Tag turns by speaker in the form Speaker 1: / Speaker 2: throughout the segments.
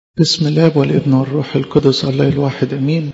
Speaker 1: بسم الله والابن والروح القدس الله الواحد امين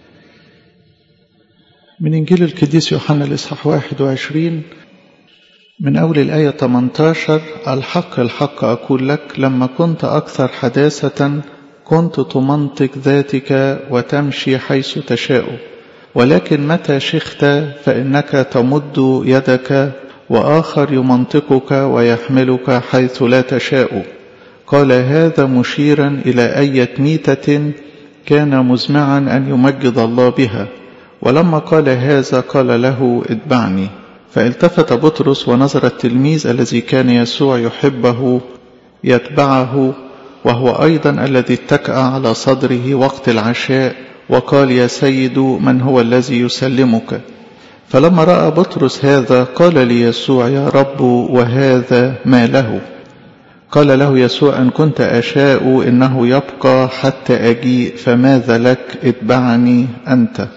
Speaker 1: من انجيل القديس يوحنا الاصحاح 21 من اول الايه 18 الحق الحق اقول لك لما كنت اكثر حداثه كنت تمنطق ذاتك وتمشي حيث تشاء ولكن متى شخت فانك تمد يدك واخر يمنطقك ويحملك حيث لا تشاء قال هذا مشيرا إلى أية ميتة كان مزمعا أن يمجد الله بها ولما قال هذا قال له اتبعني فالتفت بطرس ونظر التلميذ الذي كان يسوع يحبه يتبعه وهو أيضا الذي اتكأ على صدره وقت العشاء وقال يا سيد من هو الذي يسلمك فلما رأى بطرس هذا قال ليسوع يا رب وهذا ما له قال له يسوع إن كنت أشاء إنه يبقى حتى أجيء فماذا لك اتبعني أنت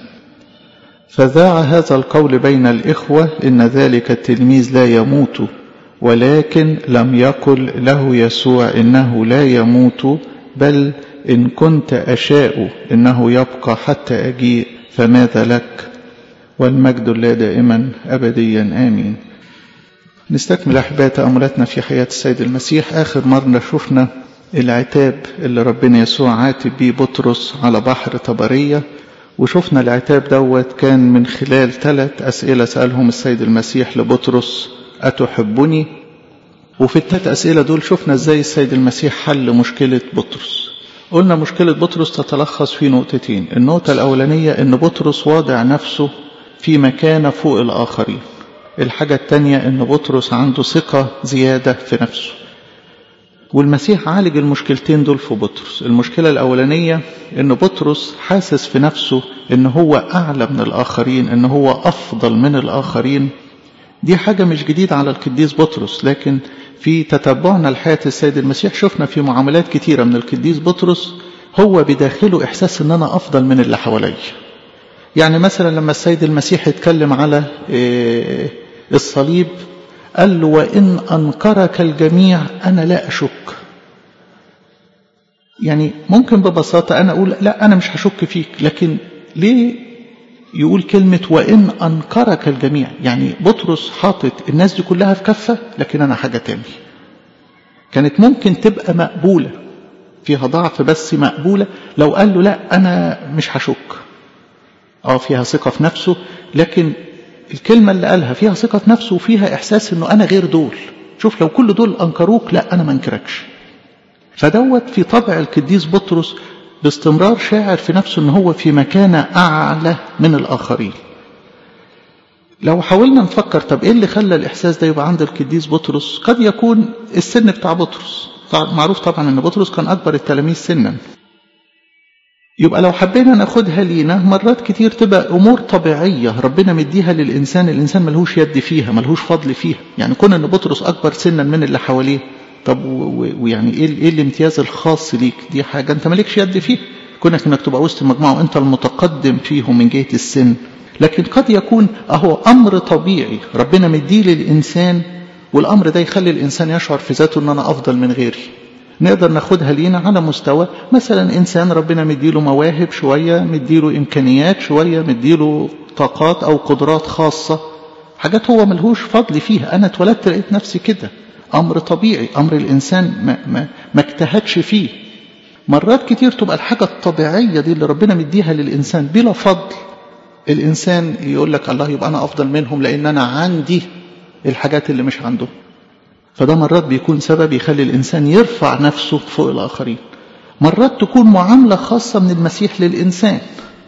Speaker 1: فذاع هذا القول بين الإخوة إن ذلك التلميذ لا يموت ولكن لم يقل له يسوع إنه لا يموت بل إن كنت أشاء إنه يبقى حتى أجيء فماذا لك والمجد لا دائما أبديا آمين نستكمل أحباء تأملاتنا في حياة السيد المسيح آخر مرة شفنا العتاب اللي ربنا يسوع عاتب بيه بطرس على بحر طبرية وشفنا العتاب دوت كان من خلال ثلاث أسئلة سألهم السيد المسيح لبطرس أتحبني وفي الثلاث أسئلة دول شفنا ازاي السيد المسيح حل مشكلة بطرس قلنا مشكلة بطرس تتلخص في نقطتين النقطة الأولانية أن بطرس واضع نفسه في مكانة فوق الآخرين الحاجة التانية ان بطرس عنده ثقة زيادة في نفسه والمسيح عالج المشكلتين دول في بطرس المشكلة الأولانية ان بطرس حاسس في نفسه ان هو أعلى من الآخرين ان هو أفضل من الآخرين دي حاجة مش جديدة على القديس بطرس لكن في تتبعنا لحياة السيد المسيح شفنا في معاملات كتيرة من القديس بطرس هو بداخله إحساس ان أنا أفضل من اللي حواليا يعني مثلا لما السيد المسيح يتكلم على إيه الصليب قال له وإن أنكرك الجميع أنا لا أشك يعني ممكن ببساطة أنا أقول لا أنا مش هشك فيك لكن ليه يقول كلمة وإن أنكرك الجميع يعني بطرس حاطط الناس دي كلها في كفة لكن أنا حاجة تاني كانت ممكن تبقى مقبولة فيها ضعف بس مقبولة لو قال له لا أنا مش هشك اه فيها ثقة في نفسه لكن الكلمة اللي قالها فيها ثقة في نفسه وفيها إحساس إنه أنا غير دول شوف لو كل دول أنكروك لا أنا ما انكركش فدوت في طبع القديس بطرس باستمرار شاعر في نفسه إن هو في مكانة أعلى من الآخرين لو حاولنا نفكر طب إيه اللي خلى الإحساس ده يبقى عند القديس بطرس قد يكون السن بتاع بطرس معروف طبعا إن بطرس كان أكبر التلاميذ سنا يبقى لو حبينا ناخدها لينا مرات كتير تبقى امور طبيعيه ربنا مديها للانسان الانسان ملهوش يد فيها ملهوش فضل فيها يعني كون ان بطرس اكبر سنا من اللي حواليه طب ويعني ايه ايه الامتياز الخاص ليك دي حاجه انت مالكش يد فيها كونك انك تبقى وسط مجموعه وانت المتقدم فيهم من جهه السن لكن قد يكون اهو امر طبيعي ربنا مديه للانسان والامر ده يخلي الانسان يشعر في ذاته ان انا افضل من غيري نقدر ناخدها لينا على مستوى مثلا إنسان ربنا مديله مواهب شوية مديله إمكانيات شوية مديله طاقات أو قدرات خاصة حاجات هو ملهوش فضل فيها أنا اتولدت لقيت نفسي كده أمر طبيعي أمر الإنسان ما, ما, ما اجتهدش فيه مرات كتير تبقى الحاجة الطبيعية دي اللي ربنا مديها للإنسان بلا فضل الإنسان يقول لك الله يبقى أنا أفضل منهم لأن أنا عندي الحاجات اللي مش عندهم فده مرات بيكون سبب يخلي الإنسان يرفع نفسه فوق الآخرين مرات تكون معاملة خاصة من المسيح للإنسان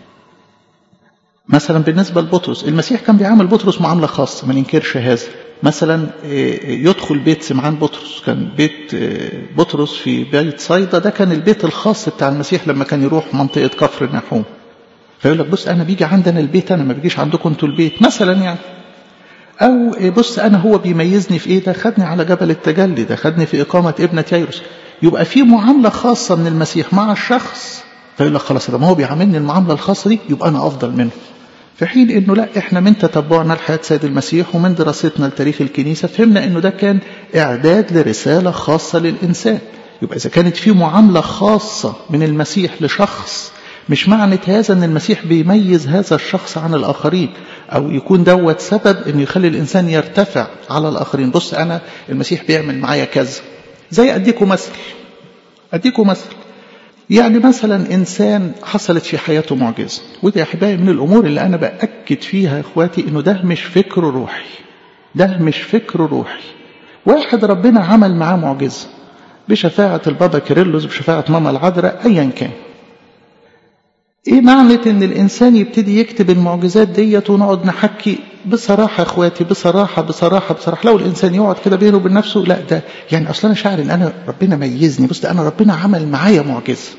Speaker 1: مثلا بالنسبة لبطرس المسيح كان بيعامل بطرس معاملة خاصة ما ننكرش هذا مثلا يدخل بيت سمعان بطرس كان بيت بطرس في بيت صيدا ده كان البيت الخاص بتاع المسيح لما كان يروح منطقة كفر النحوم فيقول لك بص أنا بيجي عندنا البيت أنا ما بيجيش عندكم انتوا البيت مثلا يعني أو بص أنا هو بيميزني في إيه ده خدني على جبل التجلي ده خدني في إقامة ابنة ييروس يبقى في معاملة خاصة من المسيح مع الشخص فيقول لك خلاص ده ما هو بيعاملني المعاملة الخاصة دي يبقى أنا أفضل منه في حين إنه لا إحنا من تتبعنا لحياة سيد المسيح ومن دراستنا لتاريخ الكنيسة فهمنا إنه ده كان إعداد لرسالة خاصة للإنسان يبقى إذا كانت في معاملة خاصة من المسيح لشخص مش معنى هذا أن المسيح بيميز هذا الشخص عن الآخرين أو يكون دوت سبب أن يخلي الإنسان يرتفع على الآخرين بص أنا المسيح بيعمل معايا كذا زي أديكم مثل أديكم مثل يعني مثلا إنسان حصلت في حياته معجزة ودي يا أحبائي من الأمور اللي أنا بأكد فيها يا إخواتي إنه ده مش فكر روحي ده مش فكر روحي واحد ربنا عمل معاه معجزة بشفاعة البابا كيرلس بشفاعة ماما العذراء أيا كان ايه معنى ان الانسان يبتدي يكتب المعجزات ديت ونقعد نحكي بصراحة يا اخواتي بصراحة بصراحة بصراحة لو الانسان يقعد كده بينه وبين نفسه لا ده يعني اصلا انا شاعر ان انا ربنا ميزني بص ده انا ربنا عمل معايا معجزة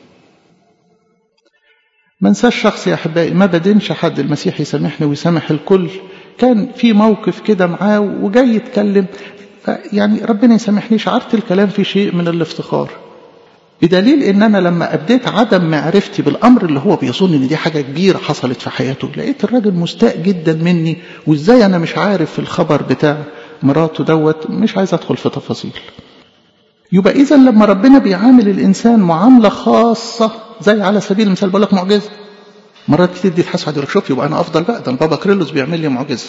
Speaker 1: ما انساش شخص يا احبائي ما بدينش حد المسيح يسامحني ويسامح الكل كان في موقف كده معاه وجاي يتكلم يعني ربنا يسامحني شعرت الكلام في شيء من الافتخار بدليل ان انا لما ابديت عدم معرفتي بالامر اللي هو بيظن ان دي حاجه كبيره حصلت في حياته لقيت الراجل مستاء جدا مني وازاي انا مش عارف في الخبر بتاع مراته دوت مش عايز ادخل في تفاصيل يبقى اذا لما ربنا بيعامل الانسان معامله خاصه زي على سبيل المثال بقول لك معجزه مرات كتير دي تحس يقول لك شوف يبقى انا افضل بقى ده البابا كريلوس بيعمل لي معجزه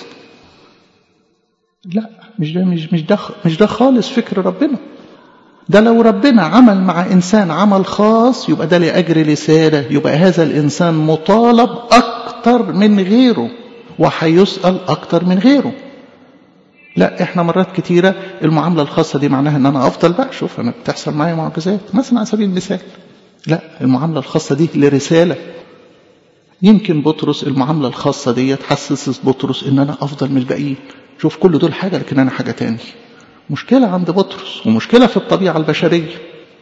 Speaker 1: لا مش ده مش مش ده مش ده خالص فكر ربنا ده لو ربنا عمل مع إنسان عمل خاص يبقى ده لأجر رسالة يبقى هذا الإنسان مطالب أكتر من غيره وهيسأل أكتر من غيره لا احنا مرات كتيرة المعاملة الخاصة دي معناها ان انا افضل بقى شوف انا بتحصل معايا معجزات مثلا على سبيل المثال لا المعاملة الخاصة دي لرسالة يمكن بطرس المعاملة الخاصة دي تحسس بطرس ان انا افضل من الباقيين شوف كل دول حاجة لكن انا حاجة تاني مشكلة عند بطرس ومشكلة في الطبيعة البشرية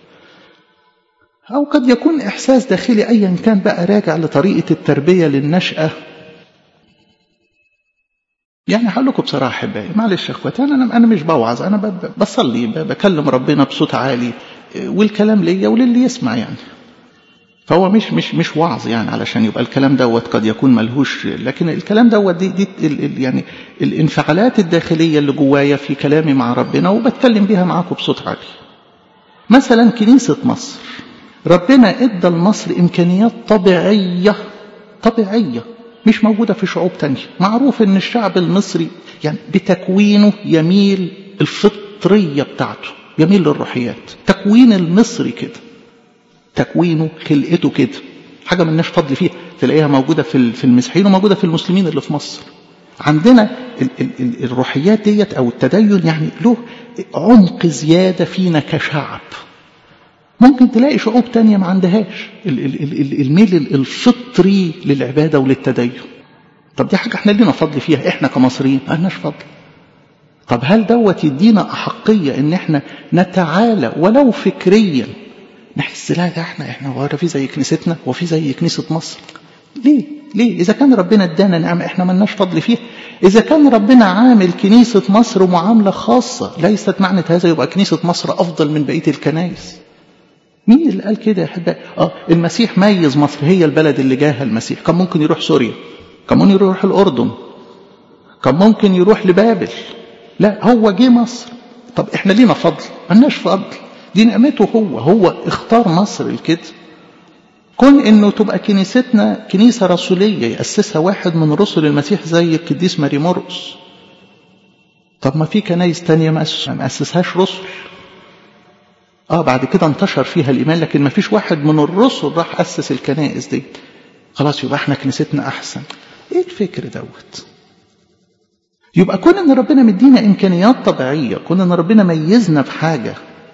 Speaker 1: أو قد يكون إحساس داخلي أيا كان بقى راجع لطريقة التربية للنشأة يعني هقول لكم بصراحة أحبائي معلش يا إخواتي أنا أنا مش بوعظ أنا بصلي بكلم ربنا بصوت عالي والكلام ليا وللي يسمع يعني فهو مش مش مش وعظ يعني علشان يبقى الكلام دوت قد يكون ملهوش لكن الكلام دوت دي, دي ال ال يعني الانفعالات الداخليه اللي جوايا في كلامي مع ربنا وبتكلم بيها معاكم بصوت عالي. مثلا كنيسه مصر ربنا ادى لمصر امكانيات طبيعيه طبيعيه مش موجوده في شعوب تانية معروف ان الشعب المصري يعني بتكوينه يميل الفطريه بتاعته يميل للروحيات تكوين المصري كده تكوينه خلقته كده حاجه ملناش فضل فيها تلاقيها موجوده في في المسيحيين وموجوده في المسلمين اللي في مصر عندنا ال ال ال الروحيات ديت او التدين يعني له عمق زياده فينا كشعب ممكن تلاقي شعوب تانية ما عندهاش الميل الفطري للعبادة وللتدين طب دي حاجة احنا لنا فضل فيها احنا كمصريين ما لناش فضل طب هل دوت يدينا أحقية ان احنا نتعالى ولو فكريا نحس لا ده احنا احنا ولا في زي كنيستنا وفي زي كنيسة مصر ليه ليه إذا كان ربنا ادانا نعمة احنا ملناش فضل فيها إذا كان ربنا عامل كنيسة مصر معاملة خاصة ليست معنى هذا يبقى كنيسة مصر أفضل من بقية الكنائس مين اللي قال كده يا أحبائي آه المسيح ميز مصر هي البلد اللي جاها المسيح كان ممكن يروح سوريا كان ممكن يروح الأردن كان ممكن يروح لبابل لا هو جه مصر طب احنا لينا فضل ملناش فضل دي نعمته هو هو اختار مصر كده كون انه تبقى كنيستنا كنيسة رسولية يأسسها واحد من رسل المسيح زي القديس ماري مرقس طب ما في كنايس تانية ما أسسهاش رسل اه بعد كده انتشر فيها الإيمان لكن ما فيش واحد من الرسل راح أسس الكنائس دي خلاص يبقى احنا كنيستنا أحسن ايه الفكر دوت يبقى كون ان ربنا مدينا امكانيات طبيعيه كون ان ربنا ميزنا في حاجه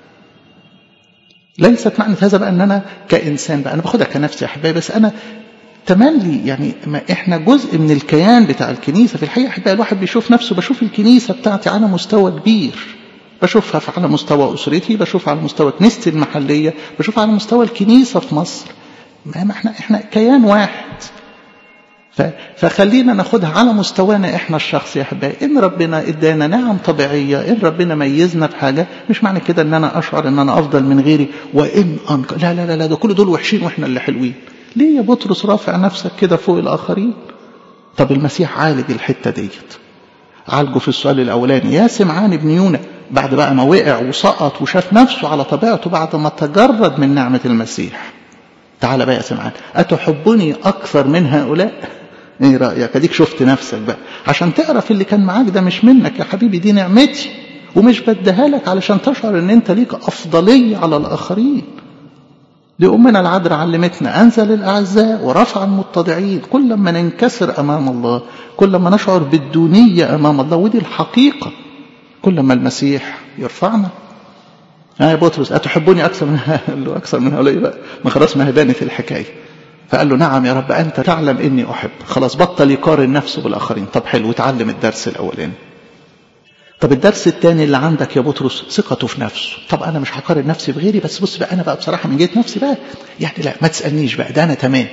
Speaker 1: ليست معنى هذا بقى ان انا كانسان بقى انا باخدها كنفسي يا احبائي بس انا تملي يعني ما احنا جزء من الكيان بتاع الكنيسه في الحقيقه احبائي الواحد بيشوف نفسه بشوف الكنيسه بتاعتي على مستوى كبير بشوفها على مستوى اسرتي بشوفها على مستوى كنيستي المحليه بشوفها على مستوى الكنيسه في مصر ما احنا احنا كيان واحد فخلينا ناخدها على مستوانا احنا الشخصي يا احبائي ان ربنا ادانا نعم طبيعيه ان ربنا ميزنا بحاجه مش معنى كده ان انا اشعر ان انا افضل من غيري وان أنك... لا لا لا لا ده كل دول وحشين واحنا اللي حلوين ليه يا بطرس رافع نفسك كده فوق الاخرين طب المسيح عالج الحته ديت عالجه في السؤال الاولاني يا سمعان ابن يونا بعد بقى ما وقع وسقط وشاف نفسه على طبيعته بعد ما تجرد من نعمة المسيح تعال بقى يا سمعان أتحبني أكثر من هؤلاء ايه رأيك اديك شفت نفسك بقى عشان تعرف اللي كان معاك ده مش منك يا حبيبي دي نعمتي ومش بديها لك علشان تشعر ان انت ليك افضلية على الاخرين دي امنا العذراء علمتنا انزل الاعزاء ورفع المتضعين كل ما ننكسر امام الله كل ما نشعر بالدونية امام الله ودي الحقيقة كل ما المسيح يرفعنا يا بطرس أتحبني أكثر من قال له أكثر من هؤلاء بقى ما خلاص ما هي بانت الحكاية فقال له نعم يا رب أنت تعلم إني أحب خلاص بطل يقارن نفسه بالآخرين طب حلو اتعلم الدرس الأولاني طب الدرس الثاني اللي عندك يا بطرس ثقته في نفسه طب أنا مش هقارن نفسي بغيري بس بص بقى أنا بقى بصراحة من جهة نفسي بقى يعني لا ما تسألنيش بقى ده أنا تمام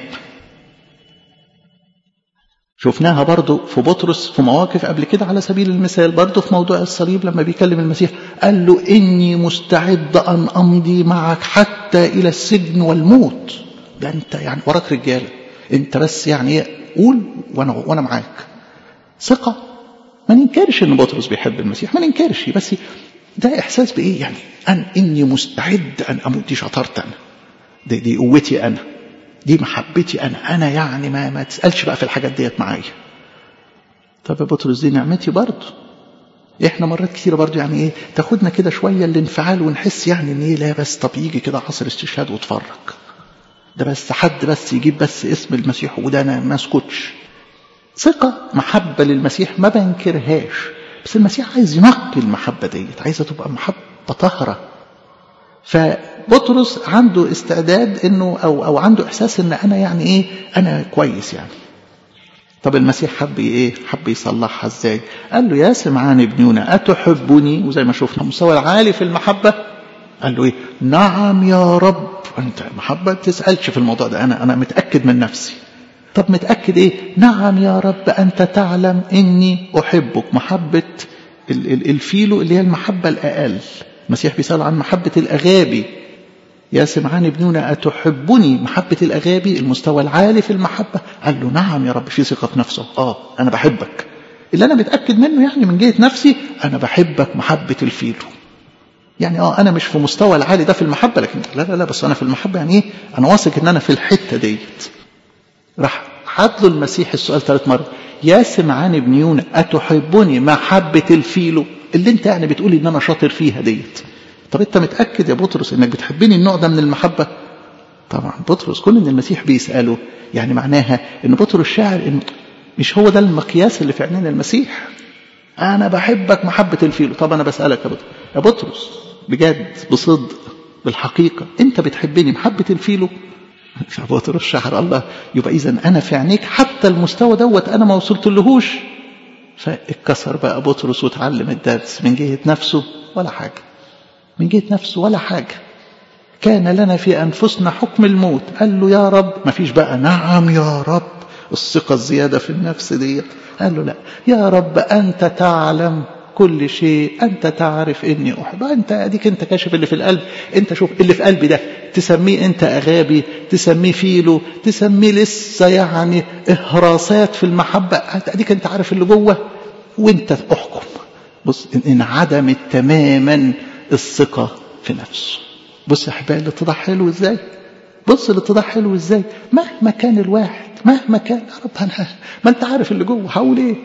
Speaker 1: شفناها برضو في بطرس في مواقف قبل كده على سبيل المثال برضو في موضوع الصليب لما بيكلم المسيح قال له إني مستعد أن أمضي معك حتى إلى السجن والموت ده أنت يعني وراك رجالة أنت بس يعني قول وأنا, وأنا معاك ثقة ما ننكرش ان بطرس بيحب المسيح ما ننكرش بس ده احساس بايه يعني ان اني مستعد ان اموت دي شطارتي انا دي, دي قوتي انا دي محبتي انا انا يعني ما, ما تسالش بقى في الحاجات ديت معايا طب يا بطرس دي نعمتي برضه احنا مرات كتيره برضه يعني ايه تاخدنا كده شويه الانفعال ونحس يعني ان ايه لا بس طب يجي كده عصر استشهاد واتفرج ده بس حد بس يجيب بس اسم المسيح وده انا ما اسكتش ثقة محبة للمسيح ما بنكرهاش بس المسيح عايز ينقي المحبة ديت عايزة تبقى محبة طهرة فبطرس عنده استعداد انه او او عنده احساس ان انا يعني ايه انا كويس يعني طب المسيح حب ايه حب يصلحها ازاي قال له يا سمعان ابن يونا اتحبني وزي ما شفنا المستوى العالي في المحبة قال له ايه نعم يا رب انت محبة تسألش في الموضوع ده انا انا متأكد من نفسي طب متأكد ايه نعم يا رب أنت تعلم إني أحبك محبة الفيلو اللي هي المحبة الأقل المسيح بيسأل عن محبة الأغابي يا سمعان ابننا أتحبني محبة الأغابي المستوى العالي في المحبة قال له نعم يا رب في ثقة في نفسه آه أنا بحبك اللي أنا متأكد منه يعني من جهة نفسي أنا بحبك محبة الفيلو يعني اه انا مش في مستوى العالي ده في المحبه لكن لا لا لا بس انا في المحبه يعني ايه انا واثق ان انا في الحته ديت راح حط له المسيح السؤال ثلاث مرات يا سمعان ابن يونا أتحبني محبة الفيلو اللي انت يعني بتقولي ان انا شاطر فيها ديت طب انت متأكد يا بطرس انك بتحبني النوع ده من المحبة طبعا بطرس كل ان المسيح بيسأله يعني معناها ان بطرس شاعر ان مش هو ده المقياس اللي في عينين المسيح انا بحبك محبة الفيلو طب انا بسألك يا بطرس يا بطرس بجد بصدق بالحقيقة انت بتحبني محبة الفيلو فبطرس شعر الله يبقى اذا انا في عينيك حتى المستوى دوت انا ما وصلت لهوش فاتكسر بقى بطرس وتعلم الدرس من جهه نفسه ولا حاجه من جهه نفسه ولا حاجه كان لنا في انفسنا حكم الموت قال له يا رب ما فيش بقى نعم يا رب الثقه الزياده في النفس ديت قال له لا يا رب انت تعلم كل شيء أنت تعرف إني أحب أنت أديك أنت كاشف اللي في القلب أنت شوف اللي في قلبي ده تسميه أنت أغابي تسميه فيلو تسميه لسه يعني إهراسات في المحبة أديك أنت عارف اللي جوه وأنت أحكم بص انعدمت تماما الثقة في نفسه بص يا أحبائي الاتضاح حلو إزاي بص الاتضاح حلو إزاي مهما كان الواحد مهما كان يا رب أنا ما أنت عارف اللي جوه هقول إيه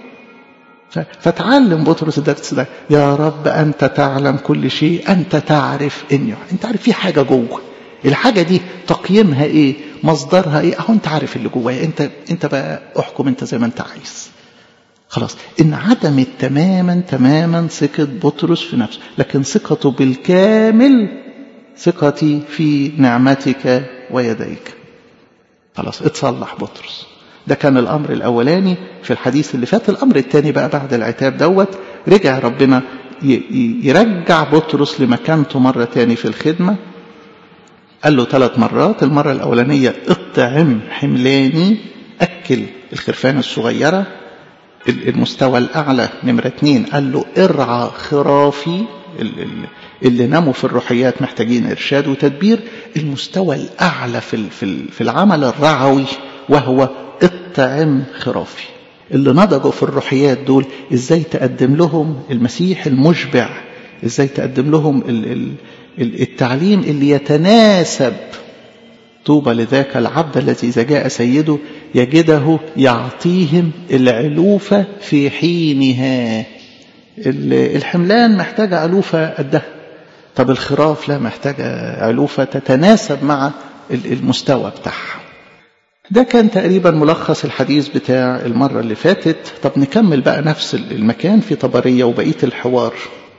Speaker 1: فتعلم بطرس الدرس ده يا رب أنت تعلم كل شيء أنت تعرف إني أنت عارف في حاجة جوه الحاجة دي تقييمها إيه مصدرها إيه أهو أنت عارف اللي جوايا أنت أنت بقى أحكم أنت زي ما أنت عايز خلاص انعدمت تماما تماما ثقة بطرس في نفسه لكن ثقته بالكامل ثقتي في نعمتك ويديك خلاص اتصلح بطرس ده كان الأمر الأولاني في الحديث اللي فات الأمر الثاني بقى بعد العتاب دوت رجع ربنا يرجع بطرس لمكانته مرة تاني في الخدمة قال له ثلاث مرات المرة الأولانية اطعم حملاني أكل الخرفان الصغيرة المستوى الأعلى نمرة اتنين قال له ارعى خرافي اللي ناموا في الروحيات محتاجين إرشاد وتدبير المستوى الأعلى في في العمل الرعوي وهو اطعم خرافي اللي نضجوا في الروحيات دول ازاي تقدم لهم المسيح المشبع ازاي تقدم لهم التعليم اللي يتناسب طوبى لذاك العبد الذي إذا جاء سيده يجده يعطيهم العلوفة في حينها الحملان محتاجة علوفة قدها طب الخراف لا محتاجة علوفة تتناسب مع المستوى بتاعها ده كان تقريبا ملخص الحديث بتاع المرة اللي فاتت طب نكمل بقى نفس المكان في طبرية وبقية الحوار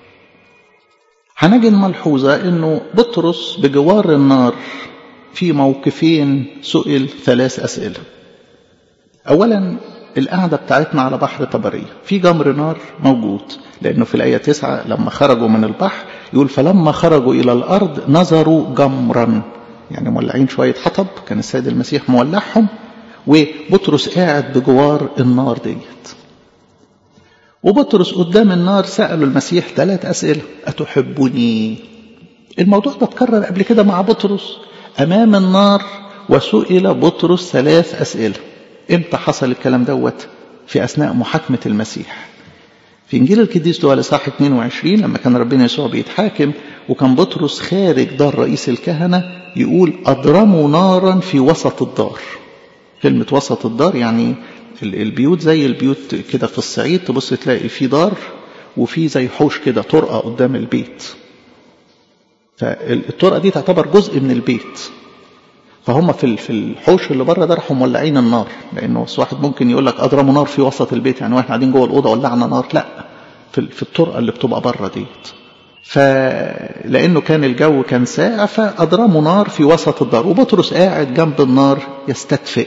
Speaker 1: هنجد ملحوظة انه بطرس بجوار النار في موقفين سئل ثلاث أسئلة أولا القعدة بتاعتنا على بحر طبرية في جمر نار موجود لأنه في الآية تسعة لما خرجوا من البحر يقول فلما خرجوا إلى الأرض نظروا جمرا يعني مولعين شوية حطب كان السيد المسيح مولعهم وبطرس قاعد بجوار النار ديت وبطرس قدام النار سألوا المسيح ثلاث أسئلة أتحبني الموضوع ده اتكرر قبل كده مع بطرس أمام النار وسئل بطرس ثلاث أسئلة إمتى حصل الكلام دوت في أثناء محاكمة المسيح في إنجيل القديس لوقا الإصحاح 22 لما كان ربنا يسوع بيتحاكم وكان بطرس خارج دار رئيس الكهنة يقول أضرموا نارا في وسط الدار كلمة وسط الدار يعني البيوت زي البيوت كده في الصعيد تبص تلاقي في دار وفي زي حوش كده طرقة قدام البيت فالطرقة دي تعتبر جزء من البيت فهم في في الحوش اللي بره ده راحوا مولعين النار لانه واحد ممكن يقول لك اضرموا نار في وسط البيت يعني واحنا قاعدين جوه الاوضه ولعنا نار لا في في الطرقه اللي بتبقى بره ديت فلانه كان الجو كان ساقع فاضرموا نار في وسط الدار وبطرس قاعد جنب النار يستدفئ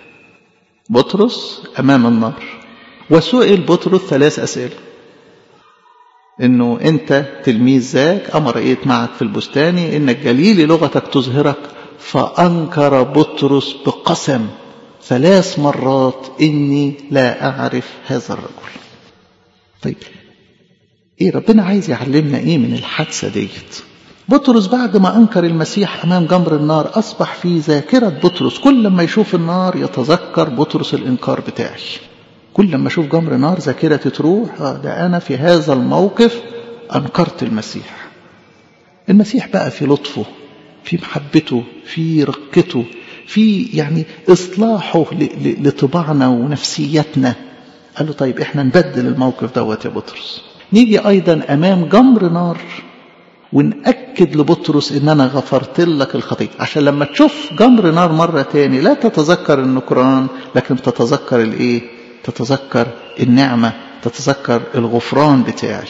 Speaker 1: بطرس امام النار وسئل بطرس ثلاث اسئله انه انت تلميذ ذاك اما رايت معك في البستان انك جليل لغتك تظهرك فانكر بطرس بقسم ثلاث مرات اني لا اعرف هذا الرجل طيب ايه ربنا عايز يعلمنا ايه من الحادثه ديت بطرس بعد ما انكر المسيح امام جمر النار اصبح في ذاكره بطرس كل لما يشوف النار يتذكر بطرس الانكار بتاعي كل لما اشوف جمر نار ذاكرتي تروح آه ده انا في هذا الموقف انكرت المسيح المسيح بقى في لطفه في محبته في رقته في يعني اصلاحه لطباعنا ونفسيتنا قال له طيب احنا نبدل الموقف دوت يا بطرس نيجي ايضا امام جمر نار ونأكد لبطرس ان انا غفرت لك الخطية عشان لما تشوف جمر نار مرة تاني لا تتذكر النكران لكن تتذكر الايه تتذكر النعمة تتذكر الغفران بتاعي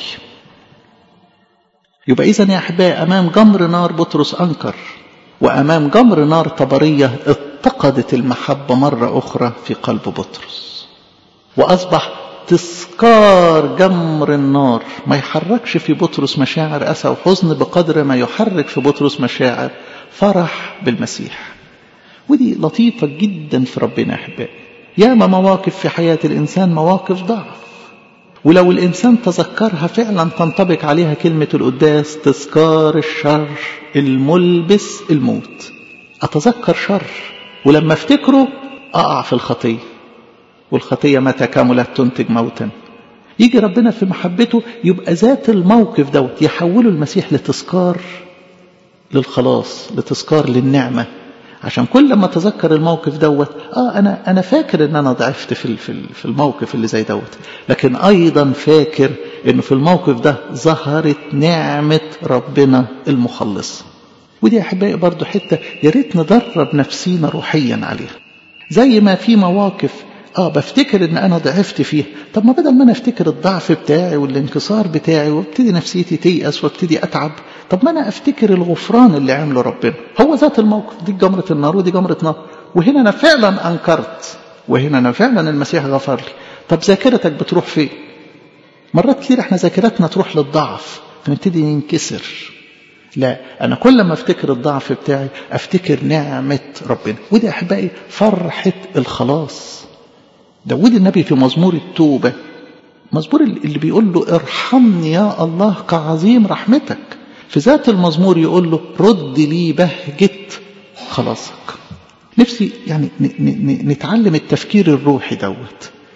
Speaker 1: يبقى إذا يا أحبائي أمام جمر نار بطرس أنكر وأمام جمر نار طبرية اتقدت المحبة مرة أخرى في قلب بطرس وأصبح تذكار جمر النار ما يحركش في بطرس مشاعر أسى وحزن بقدر ما يحرك في بطرس مشاعر فرح بالمسيح ودي لطيفة جدا في ربنا يا أحبائي ياما مواقف في حياة الإنسان مواقف ضعف ولو الإنسان تذكرها فعلا تنطبق عليها كلمة القداس تذكار الشر الملبس الموت أتذكر شر ولما افتكره أقع في الخطية والخطية متى كملت تنتج موتا يجي ربنا في محبته يبقى ذات الموقف دوت يحوله المسيح لتذكار للخلاص لتذكار للنعمة عشان كل ما اتذكر الموقف دوت اه انا انا فاكر ان انا ضعفت في في الموقف اللي زي دوت لكن ايضا فاكر انه في الموقف ده ظهرت نعمه ربنا المخلص ودي يا احبائي برضو حته يا ريت ندرب نفسينا روحيا عليها زي ما في مواقف اه بفتكر ان انا ضعفت فيها طب ما بدل ما انا افتكر الضعف بتاعي والانكسار بتاعي وابتدي نفسيتي تيأس وابتدي اتعب طب ما انا افتكر الغفران اللي عمله ربنا هو ذات الموقف دي جمرة النار ودي جمرة نار وهنا انا فعلا انكرت وهنا انا فعلا المسيح غفر لي طب ذاكرتك بتروح فين مرات كتير احنا ذاكرتنا تروح للضعف فنبتدي ننكسر لا انا كل ما افتكر الضعف بتاعي افتكر نعمة ربنا ودي احبائي فرحة الخلاص داود النبي في مزمور التوبة مزمور اللي بيقول له ارحمني يا الله كعظيم رحمتك في ذات المزمور يقول له رد لي بهجة خلاصك نفسي يعني نتعلم التفكير الروحي دوت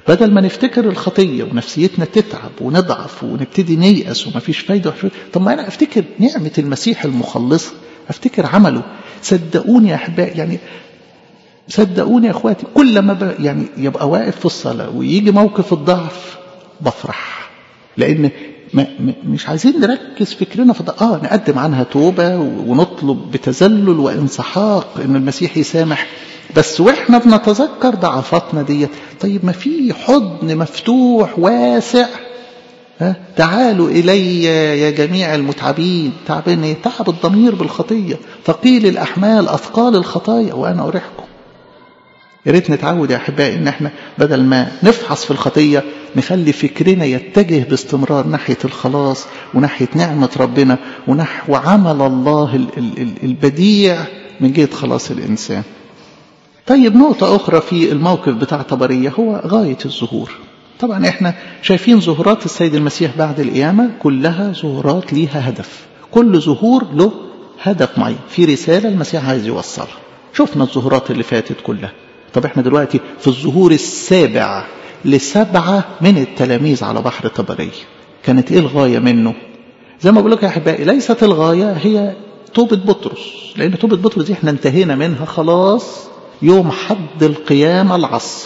Speaker 1: بدل ما نفتكر الخطية ونفسيتنا تتعب ونضعف ونبتدي نيأس ومفيش فايدة طب ما أنا أفتكر نعمة المسيح المخلصة أفتكر عمله صدقوني يا أحبائي يعني صدقوني يا اخواتي كل ما ب... يعني يبقى واقف في الصلاة ويجي موقف الضعف بفرح لأن ما مش عايزين نركز فكرنا في اه نقدم عنها توبة ونطلب بتذلل وانسحاق ان المسيح يسامح بس واحنا بنتذكر ضعفاتنا ديت طيب ما في حضن مفتوح واسع ها تعالوا إلي يا جميع المتعبين تعبين ايه تعب الضمير بالخطية ثقيل الأحمال أثقال الخطايا وأنا أريحكم يا ريت نتعود يا أحبائي إن احنا بدل ما نفحص في الخطية نخلي فكرنا يتجه باستمرار ناحية الخلاص وناحية نعمة ربنا ونحو عمل الله البديع من جهة خلاص الإنسان طيب نقطة أخرى في الموقف بتاع طبرية هو غاية الظهور طبعا احنا شايفين ظهورات السيد المسيح بعد القيامة كلها ظهورات ليها هدف كل ظهور له هدف معين في رسالة المسيح عايز يوصلها شفنا الظهورات اللي فاتت كلها طب احنا دلوقتي في الظهور السابع لسبعة من التلاميذ على بحر طبرية كانت ايه الغاية منه زي ما بقول لك يا احبائي ليست الغاية هي توبة بطرس لان توبة بطرس دي احنا انتهينا منها خلاص يوم حد القيامة العصر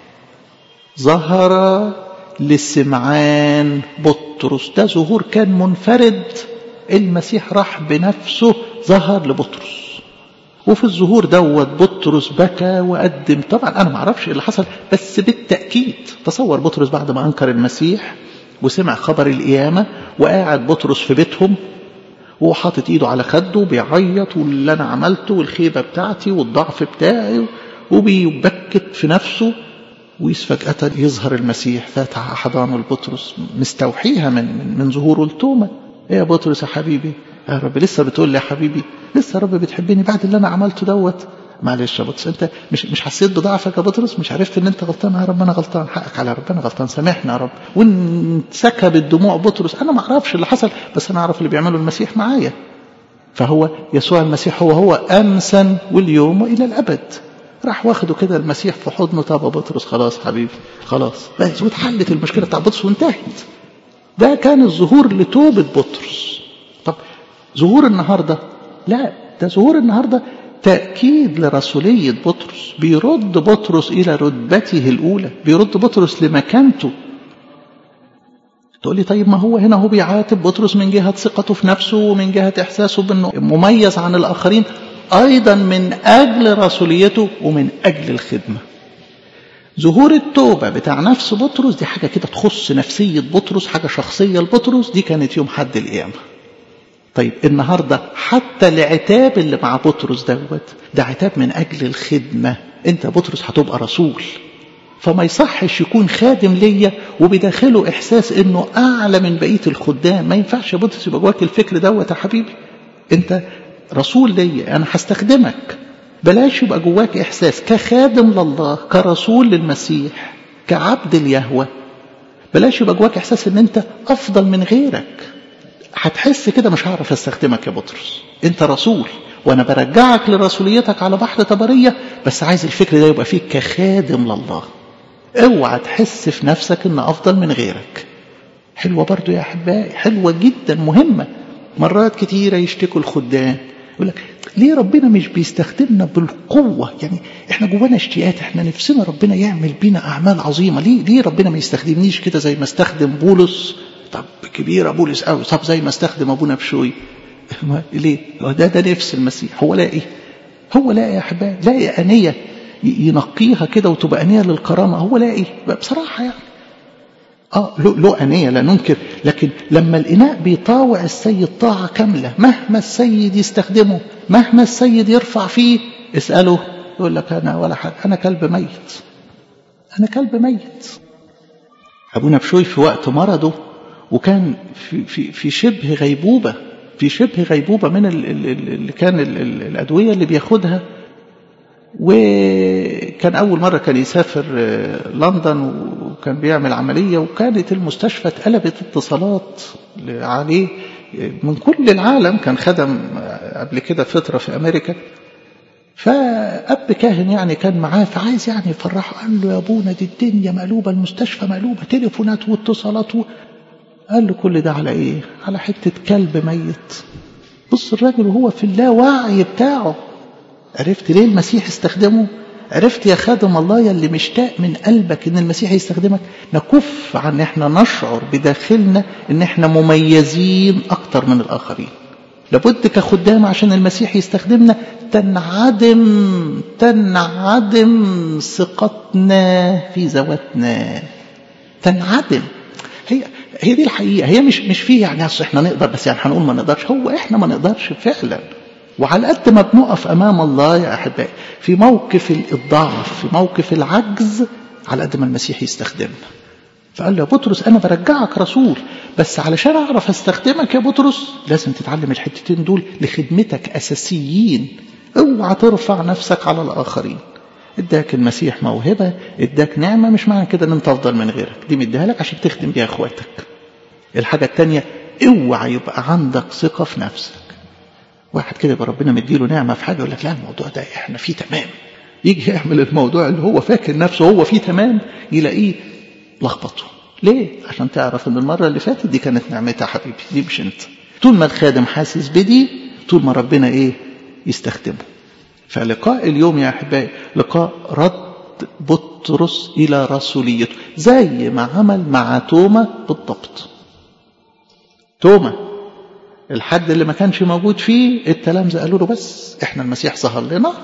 Speaker 1: ظهر لسمعان بطرس ده ظهور كان منفرد المسيح راح بنفسه ظهر لبطرس وفي الظهور دوت بطرس بكى وقدم طبعا انا ما اعرفش اللي حصل بس بالتاكيد تصور بطرس بعد ما انكر المسيح وسمع خبر القيامه وقاعد بطرس في بيتهم وهو حاطط ايده على خده وبيعيط واللي انا عملته والخيبه بتاعتي والضعف بتاعي وبيبكت في نفسه فجأة يظهر المسيح فاتح حضانه لبطرس مستوحيها من من ظهوره لتوما ايه يا بطرس يا حبيبي يا رب لسه بتقول لي يا حبيبي لسه يا رب بتحبني بعد اللي انا عملته دوت معلش يا بطرس انت مش مش حسيت بضعفك يا بطرس مش عرفت ان انت غلطان يا رب انا غلطان حقك على ربنا غلطان سامحنا يا رب وانسكبت دموع بطرس انا ما اعرفش اللي حصل بس انا اعرف اللي بيعمله المسيح معايا فهو يسوع المسيح هو هو امسا واليوم والى الابد راح واخده كده المسيح في حضنه طب بطرس خلاص حبيبي خلاص بس واتحلت المشكله بتاع بطرس وانتهت ده كان الظهور لتوبه بطرس طب ظهور النهارده لا ده ظهور النهارده تأكيد لرسولية بطرس بيرد بطرس إلى رتبته الأولى بيرد بطرس لمكانته تقول لي طيب ما هو هنا هو بيعاتب بطرس من جهة ثقته في نفسه ومن جهة إحساسه بأنه مميز عن الآخرين أيضا من أجل رسوليته ومن أجل الخدمة ظهور التوبة بتاع نفس بطرس دي حاجة كده تخص نفسية بطرس حاجة شخصية لبطرس دي كانت يوم حد القيامة طيب النهاردة حتى العتاب اللي مع بطرس دوت ده عتاب من أجل الخدمة أنت بطرس هتبقى رسول فما يصحش يكون خادم ليا وبداخله إحساس إنه أعلى من بقية الخدام ما ينفعش يا بطرس يبقى جواك الفكر دوت يا حبيبي أنت رسول ليا أنا هستخدمك بلاش يبقى جواك إحساس كخادم لله كرسول للمسيح كعبد اليهوى بلاش يبقى جواك إحساس إن أنت أفضل من غيرك هتحس كده مش هعرف استخدمك يا بطرس انت رسول وانا برجعك لرسوليتك على بحر طبريه بس عايز الفكر ده يبقى فيك كخادم لله اوعى تحس في نفسك ان افضل من غيرك حلوه برضو يا احبائي حلوه جدا مهمه مرات كتيره يشتكوا الخدام يقول لك ليه ربنا مش بيستخدمنا بالقوة يعني احنا جوانا اشتياقات احنا نفسنا ربنا يعمل بينا اعمال عظيمة ليه ليه ربنا ما يستخدمنيش كده زي ما استخدم بولس طب كبيرة بولس قوي طب زي ما استخدم ابونا بشوي ليه ده ده نفس المسيح هو لاقي هو لاقي يا احبائي لاقي انيه ينقيها كده وتبقى انيه للكرامه هو لاقي بصراحه يعني اه له له انيه لا ننكر لكن لما الاناء بيطاوع السيد طاعه كامله مهما السيد يستخدمه مهما السيد يرفع فيه اساله يقول لك انا ولا حاجه انا كلب ميت انا كلب ميت ابونا بشوي في وقت مرضه وكان في في في شبه غيبوبه في شبه غيبوبه من اللي كان الادويه اللي بياخدها وكان اول مره كان يسافر لندن وكان بيعمل عمليه وكانت المستشفى اتقلبت اتصالات عليه من كل العالم كان خدم قبل كده فتره في امريكا فأب كاهن يعني كان معاه فعايز يعني يفرحه قال له يا ابونا دي الدنيا مقلوبة المستشفى مقلوبة تليفونات واتصالات و... قال له كل ده على ايه على حتة كلب ميت بص الراجل وهو في اللاوعي بتاعه عرفت ليه المسيح استخدمه عرفت يا خادم الله يلي مشتاق من قلبك ان المسيح يستخدمك نكف عن احنا نشعر بداخلنا ان احنا مميزين اكتر من الاخرين لابد كخدام عشان المسيح يستخدمنا تنعدم تنعدم ثقتنا في ذواتنا تنعدم هي هي دي الحقيقه هي مش مش فيه يعني اصل احنا نقدر بس يعني هنقول ما نقدرش هو احنا ما نقدرش فعلا وعلى قد ما بنقف امام الله يا احبائي في موقف الضعف في موقف العجز على قد ما المسيح يستخدمنا فقال له يا بطرس انا برجعك رسول بس علشان اعرف استخدمك يا بطرس لازم تتعلم الحتتين دول لخدمتك اساسيين اوعى ترفع نفسك على الاخرين اداك المسيح موهبه اداك نعمه مش معنى كده ان انت افضل من غيرك دي مديها لك عشان تخدم بيها اخواتك الحاجه الثانيه اوعى يبقى عندك ثقه في نفسك واحد كده يبقى ربنا مديله نعمه في حاجه يقول لك لا الموضوع ده احنا فيه تمام يجي يعمل الموضوع اللي هو فاكر نفسه هو فيه تمام يلاقيه لخبطه ليه عشان تعرف ان المره اللي فاتت دي كانت نعمتها حبيبي دي مش انت طول ما الخادم حاسس بدي طول ما ربنا ايه يستخدمه فلقاء اليوم يا احبائي لقاء رد بطرس الى رسوليته زي ما عمل مع توما بالضبط توما الحد اللي ما كانش موجود فيه التلامذة قالوا له بس احنا المسيح ظهر لنا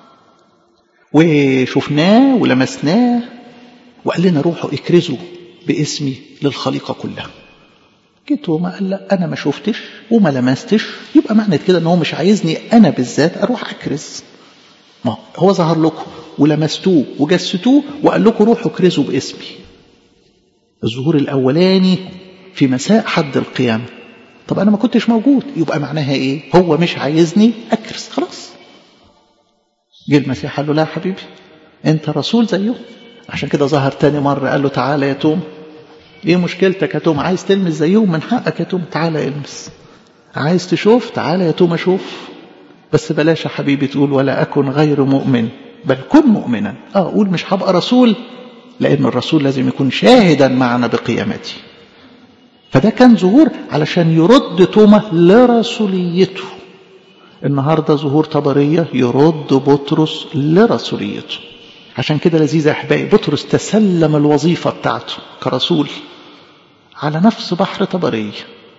Speaker 1: وشفناه ولمسناه وقال لنا روحوا اكرزوا باسمي للخليقة كلها جيت وما قال لا انا ما شفتش وما لمستش يبقى معنى كده ان هو مش عايزني انا بالذات اروح اكرز ما هو ظهر لكم ولمستوه وجستوه وقال لكم روحوا اكرزوا باسمي الظهور الاولاني في مساء حد القيامه طب انا ما كنتش موجود يبقى معناها ايه هو مش عايزني اكرز خلاص جه المسيح قال له لا يا حبيبي انت رسول زيه عشان كده ظهر تاني مرة قال له تعالى يا توم ايه مشكلتك يا توم عايز تلمس زيهم من حقك يا توم تعالى المس عايز تشوف تعالى يا توم اشوف بس بلاش يا حبيبي تقول ولا اكن غير مؤمن بل كن مؤمنا اه قول مش هبقى رسول لان الرسول لازم يكون شاهدا معنا بقيامتي فده كان ظهور علشان يرد توما لرسوليته النهارده ظهور طبريه يرد بطرس لرسوليته عشان كده لذيذ يا احبائي بطرس تسلم الوظيفه بتاعته كرسول على نفس بحر طبريه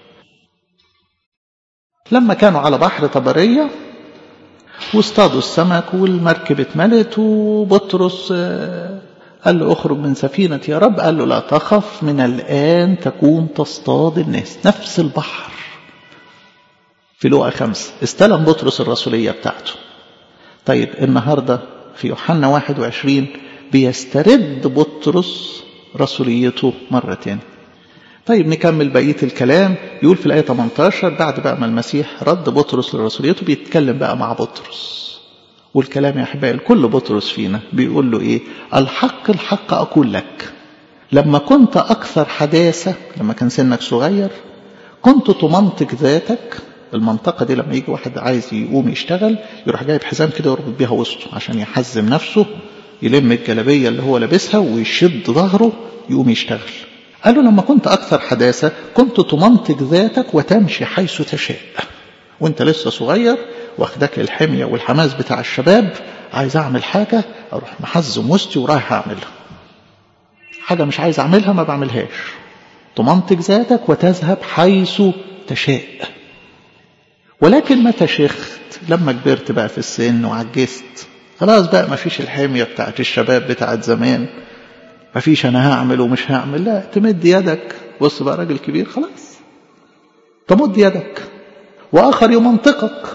Speaker 1: لما كانوا على بحر طبريه واصطادوا السمك والمركب اتملت وبطرس قال له اخرج من سفينة يا رب قال له لا تخف من الآن تكون تصطاد الناس نفس البحر في لوقا خمسة استلم بطرس الرسولية بتاعته طيب النهاردة في يوحنا 21 بيسترد بطرس رسوليته مرة تاني طيب نكمل بقية الكلام يقول في الآية 18 بعد بقى ما المسيح رد بطرس لرسوليته بيتكلم بقى مع بطرس والكلام يا أحبائي كل بطرس فينا بيقول له إيه الحق الحق أقول لك لما كنت أكثر حداثة لما كان سنك صغير كنت تمنطق ذاتك المنطقة دي لما يجي واحد عايز يقوم يشتغل يروح جايب حزام كده يربط بيها وسطه عشان يحزم نفسه يلم الجلابية اللي هو لابسها ويشد ظهره يقوم يشتغل قالوا لما كنت أكثر حداثة كنت تمنطق ذاتك وتمشي حيث تشاء وانت لسه صغير واخدك الحمية والحماس بتاع الشباب عايز أعمل حاجة أروح محزم وسطي ورايح أعملها حاجة مش عايز أعملها ما بعملهاش تمنطق ذاتك وتذهب حيث تشاء ولكن متى شخت لما كبرت بقى في السن وعجزت خلاص بقى ما فيش الحمية بتاعت الشباب بتاعت زمان ما فيش أنا هعمل ومش هعمل لا تمد يدك بص بقى راجل كبير خلاص تمد يدك وآخر يمنطقك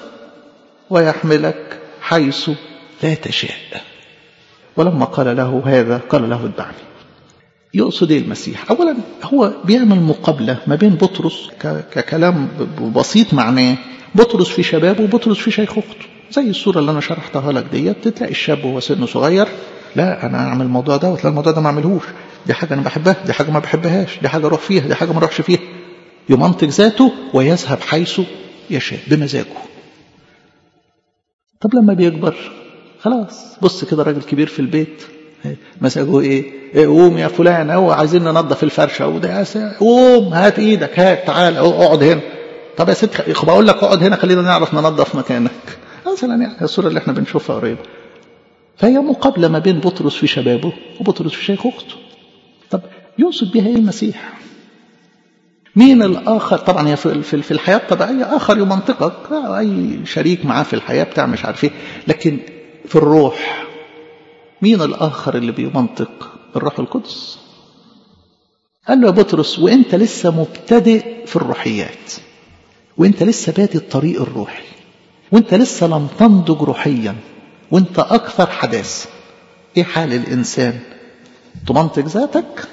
Speaker 1: ويحملك حيث لا تشاء ولما قال له هذا قال له اتبعني يقصد ايه المسيح اولا هو بيعمل مقابله ما بين بطرس ككلام بسيط معناه بطرس في شبابه وبطرس في شيخوخته زي الصوره اللي انا شرحتها لك ديت تلاقي الشاب وهو سنه صغير لا انا اعمل الموضوع ده وتلاقي الموضوع ده ما اعملهوش دي حاجه انا بحبها دي حاجه ما بحبهاش دي حاجه اروح فيها دي حاجه ما اروحش فيها يمنطق ذاته ويذهب حيث يشاء بمزاجه طب لما بيكبر خلاص بص كده راجل كبير في البيت مساجه ايه, إيه قوم يا فلان هو عايزين ننظف الفرشه وده قوم هات ايدك هات تعال اقعد هنا طب يا ست بقول لك اقعد هنا خلينا نعرف ننظف مكانك مثلا يعني الصوره اللي احنا بنشوفها قريبه فهي مقابله ما بين بطرس في شبابه وبطرس في شيخوخته طب يقصد بها ايه المسيح مين الاخر طبعا هي في الحياه الطبيعيه اخر يمنطقك اي شريك معاه في الحياه بتاع مش عارف ايه لكن في الروح مين الاخر اللي بيمنطق الروح القدس قال له يا بطرس وانت لسه مبتدئ في الروحيات وانت لسه بادئ الطريق الروحي وانت لسه لم تنضج روحيا وانت اكثر حداثه ايه حال الانسان تمنطق ذاتك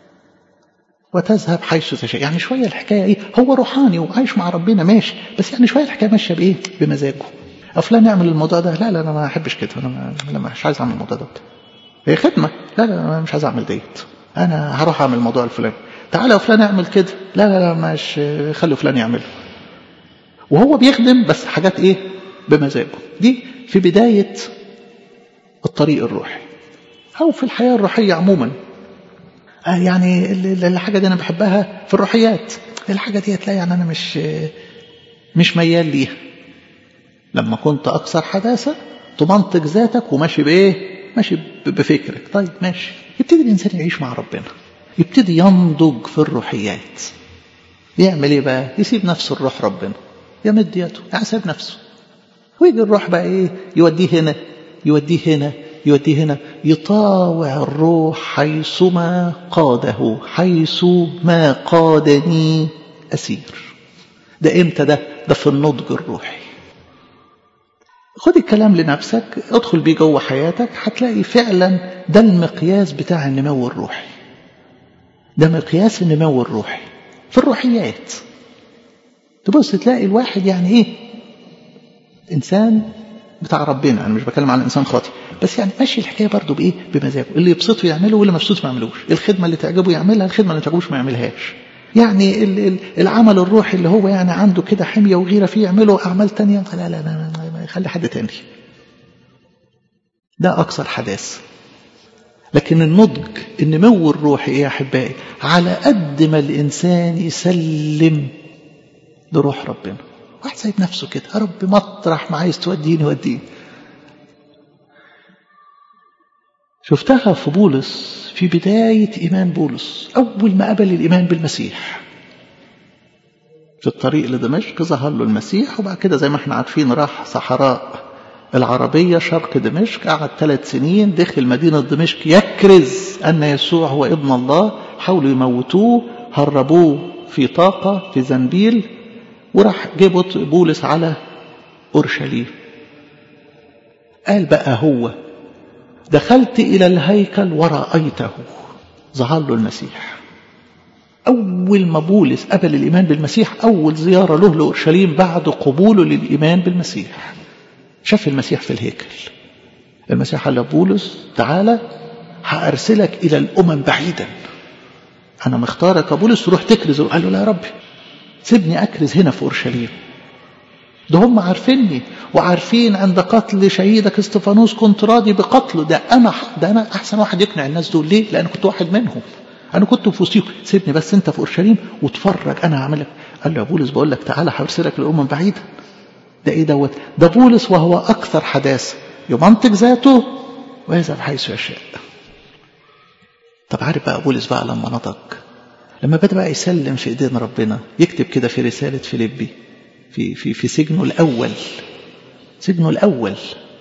Speaker 1: وتذهب حيث تشاء يعني شوية الحكاية ايه هو روحاني وعايش مع ربنا ماشي بس يعني شوية الحكاية ماشية بايه بمزاجه فلان يعمل الموضوع ده لا لا انا ما احبش كده انا ما مش عايز اعمل الموضوع ده هي خدمة لا لا انا مش عايز اعمل ديت انا هروح اعمل الموضوع الفلاني تعالى يا فلان اعمل كده لا لا لا مش خلي فلان يعمله وهو بيخدم بس حاجات ايه بمزاجه دي في بداية الطريق الروحي أو في الحياة الروحية عموما يعني الحاجة دي أنا بحبها في الروحيات الحاجة دي تلاقي يعني أنا مش مش ميال ليها لما كنت أكثر حداثة تمنطق ذاتك وماشي بإيه ماشي بفكرك طيب ماشي يبتدي الإنسان يعيش مع ربنا يبتدي ينضج في الروحيات يعمل إيه بقى يسيب نفسه الروح ربنا يمد يده يحسب نفسه ويجي الروح بقى ايه يوديه هنا يوديه هنا يوديه هنا يطاوع الروح حيثما قاده حيث ما قادني أسير ده امتى ده ده في النضج الروحي خد الكلام لنفسك ادخل بيه جوه حياتك هتلاقي فعلا ده المقياس بتاع النمو الروحي ده مقياس النمو الروحي في الروحيات تبص تلاقي الواحد يعني ايه انسان بتاع ربنا انا مش بتكلم عن انسان خاطئ بس يعني ماشي الحكايه برضه بايه بمزاجه اللي يبسطه يعمله واللي مبسوط ما يعملوش الخدمه اللي تعجبه يعملها الخدمه اللي تعجبوش ما يعملهاش يعني العمل الروحي اللي هو يعني عنده كده حميه وغيره فيه يعمله اعمال تانية لا لا لا, لا خلي حد تاني ده اكثر حداثه لكن النضج النمو الروحي ايه يا احبائي على قد ما الانسان يسلم لروح ربنا واحد سايب نفسه كده يا رب مطرح ما عايز توديني وديني شفتها في بولس في بداية إيمان بولس أول ما قبل الإيمان بالمسيح في الطريق لدمشق ظهر له المسيح وبعد كده زي ما احنا عارفين راح صحراء العربية شرق دمشق قعد ثلاث سنين دخل مدينة دمشق يكرز أن يسوع هو ابن الله حاولوا يموتوه هربوه في طاقة في زنبيل وراح جبت بولس على أورشليم قال بقى هو دخلت إلى الهيكل ورأيته ظهر له المسيح أول ما بولس قبل الإيمان بالمسيح أول زيارة له لأورشليم بعد قبوله للإيمان بالمسيح شاف المسيح في الهيكل المسيح قال لبولس تعالى هأرسلك إلى الأمم بعيدا أنا مختارك يا بولس تروح تكرز قال له لا يا ربي سيبني أكرز هنا في أورشليم ده هم عارفيني وعارفين عند قتل شهيدك استفانوس كنت راضي بقتله ده أنا ده أنا أحسن واحد يقنع الناس دول ليه؟ لأن كنت واحد منهم أنا كنت في وسطهم سيبني بس أنت في أورشليم واتفرج أنا هعملك قال له يا بولس بقول لك تعالى هرسلك للأمم بعيدا ده إيه دوت؟ ده بولس وهو أكثر حداثة يمنطق ذاته ويذهب حيث يشاء طب عارف بقى بولس بقى لما نطق لما بدأ بقى يسلم في ايدين ربنا يكتب كده في رسالة فيليبي في في في سجنه الأول سجنه الأول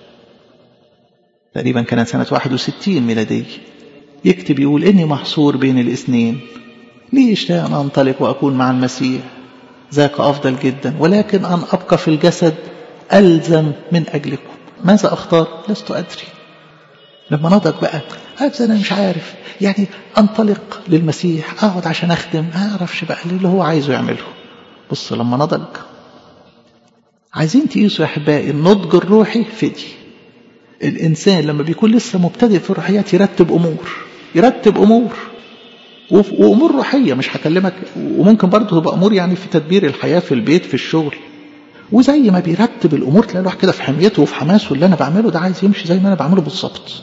Speaker 1: تقريبا كانت سنة 61 ميلادية يكتب يقول إني محصور بين الاثنين لي اشتاق أن أنطلق وأكون مع المسيح ذاك أفضل جدا ولكن أن أبقى في الجسد ألزم من أجلكم ماذا أختار لست أدري لما نضج بقى أبدا أنا مش عارف يعني أنطلق للمسيح أقعد عشان أخدم ما أعرفش بقى اللي هو عايزه يعمله بص لما نضج عايزين تقيسوا يا أحبائي النضج الروحي في دي الإنسان لما بيكون لسه مبتدئ في الروحيات يرتب أمور يرتب أمور وأمور روحية مش هكلمك وممكن برضه تبقى أمور يعني في تدبير الحياة في البيت في الشغل وزي ما بيرتب الامور تلاقي الواحد كده في حميته وفي حماسه اللي انا بعمله ده عايز يمشي زي ما انا بعمله بالظبط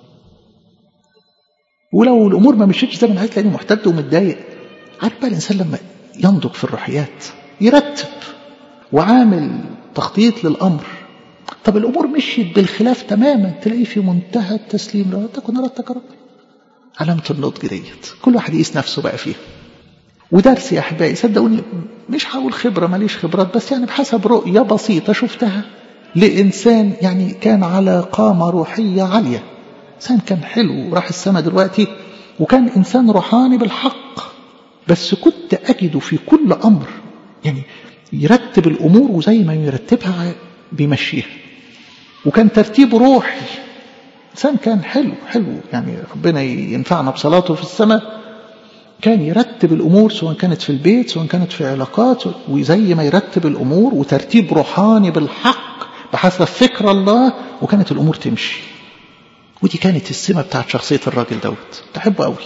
Speaker 1: ولو الامور ما مشيتش زي ما انا عايز تلاقيني محتد ومتضايق عارف بقى الانسان لما ينضج في الروحيات يرتب وعامل تخطيط للامر طب الامور مشيت بالخلاف تماما تلاقيه في منتهى التسليم لا تكن ردتك رب علامه النضج ديت كل واحد يقيس نفسه بقى فيها ودرس يا احبائي صدقوني مش هقول خبره ماليش خبرات بس يعني بحسب رؤيه بسيطه شفتها لانسان يعني كان على قامه روحيه عاليه انسان كان حلو وراح السماء دلوقتي وكان انسان روحاني بالحق بس كنت اجده في كل امر يعني يرتب الامور وزي ما يرتبها بيمشيها وكان ترتيب روحي انسان كان حلو حلو يعني ربنا ينفعنا بصلاته في السماء كان يرتب الامور سواء كانت في البيت سواء كانت في علاقات وزي ما يرتب الامور وترتيب روحاني بالحق بحسب فكر الله وكانت الامور تمشي ودي كانت السمة بتاعت شخصية الراجل دوت تحبه قوي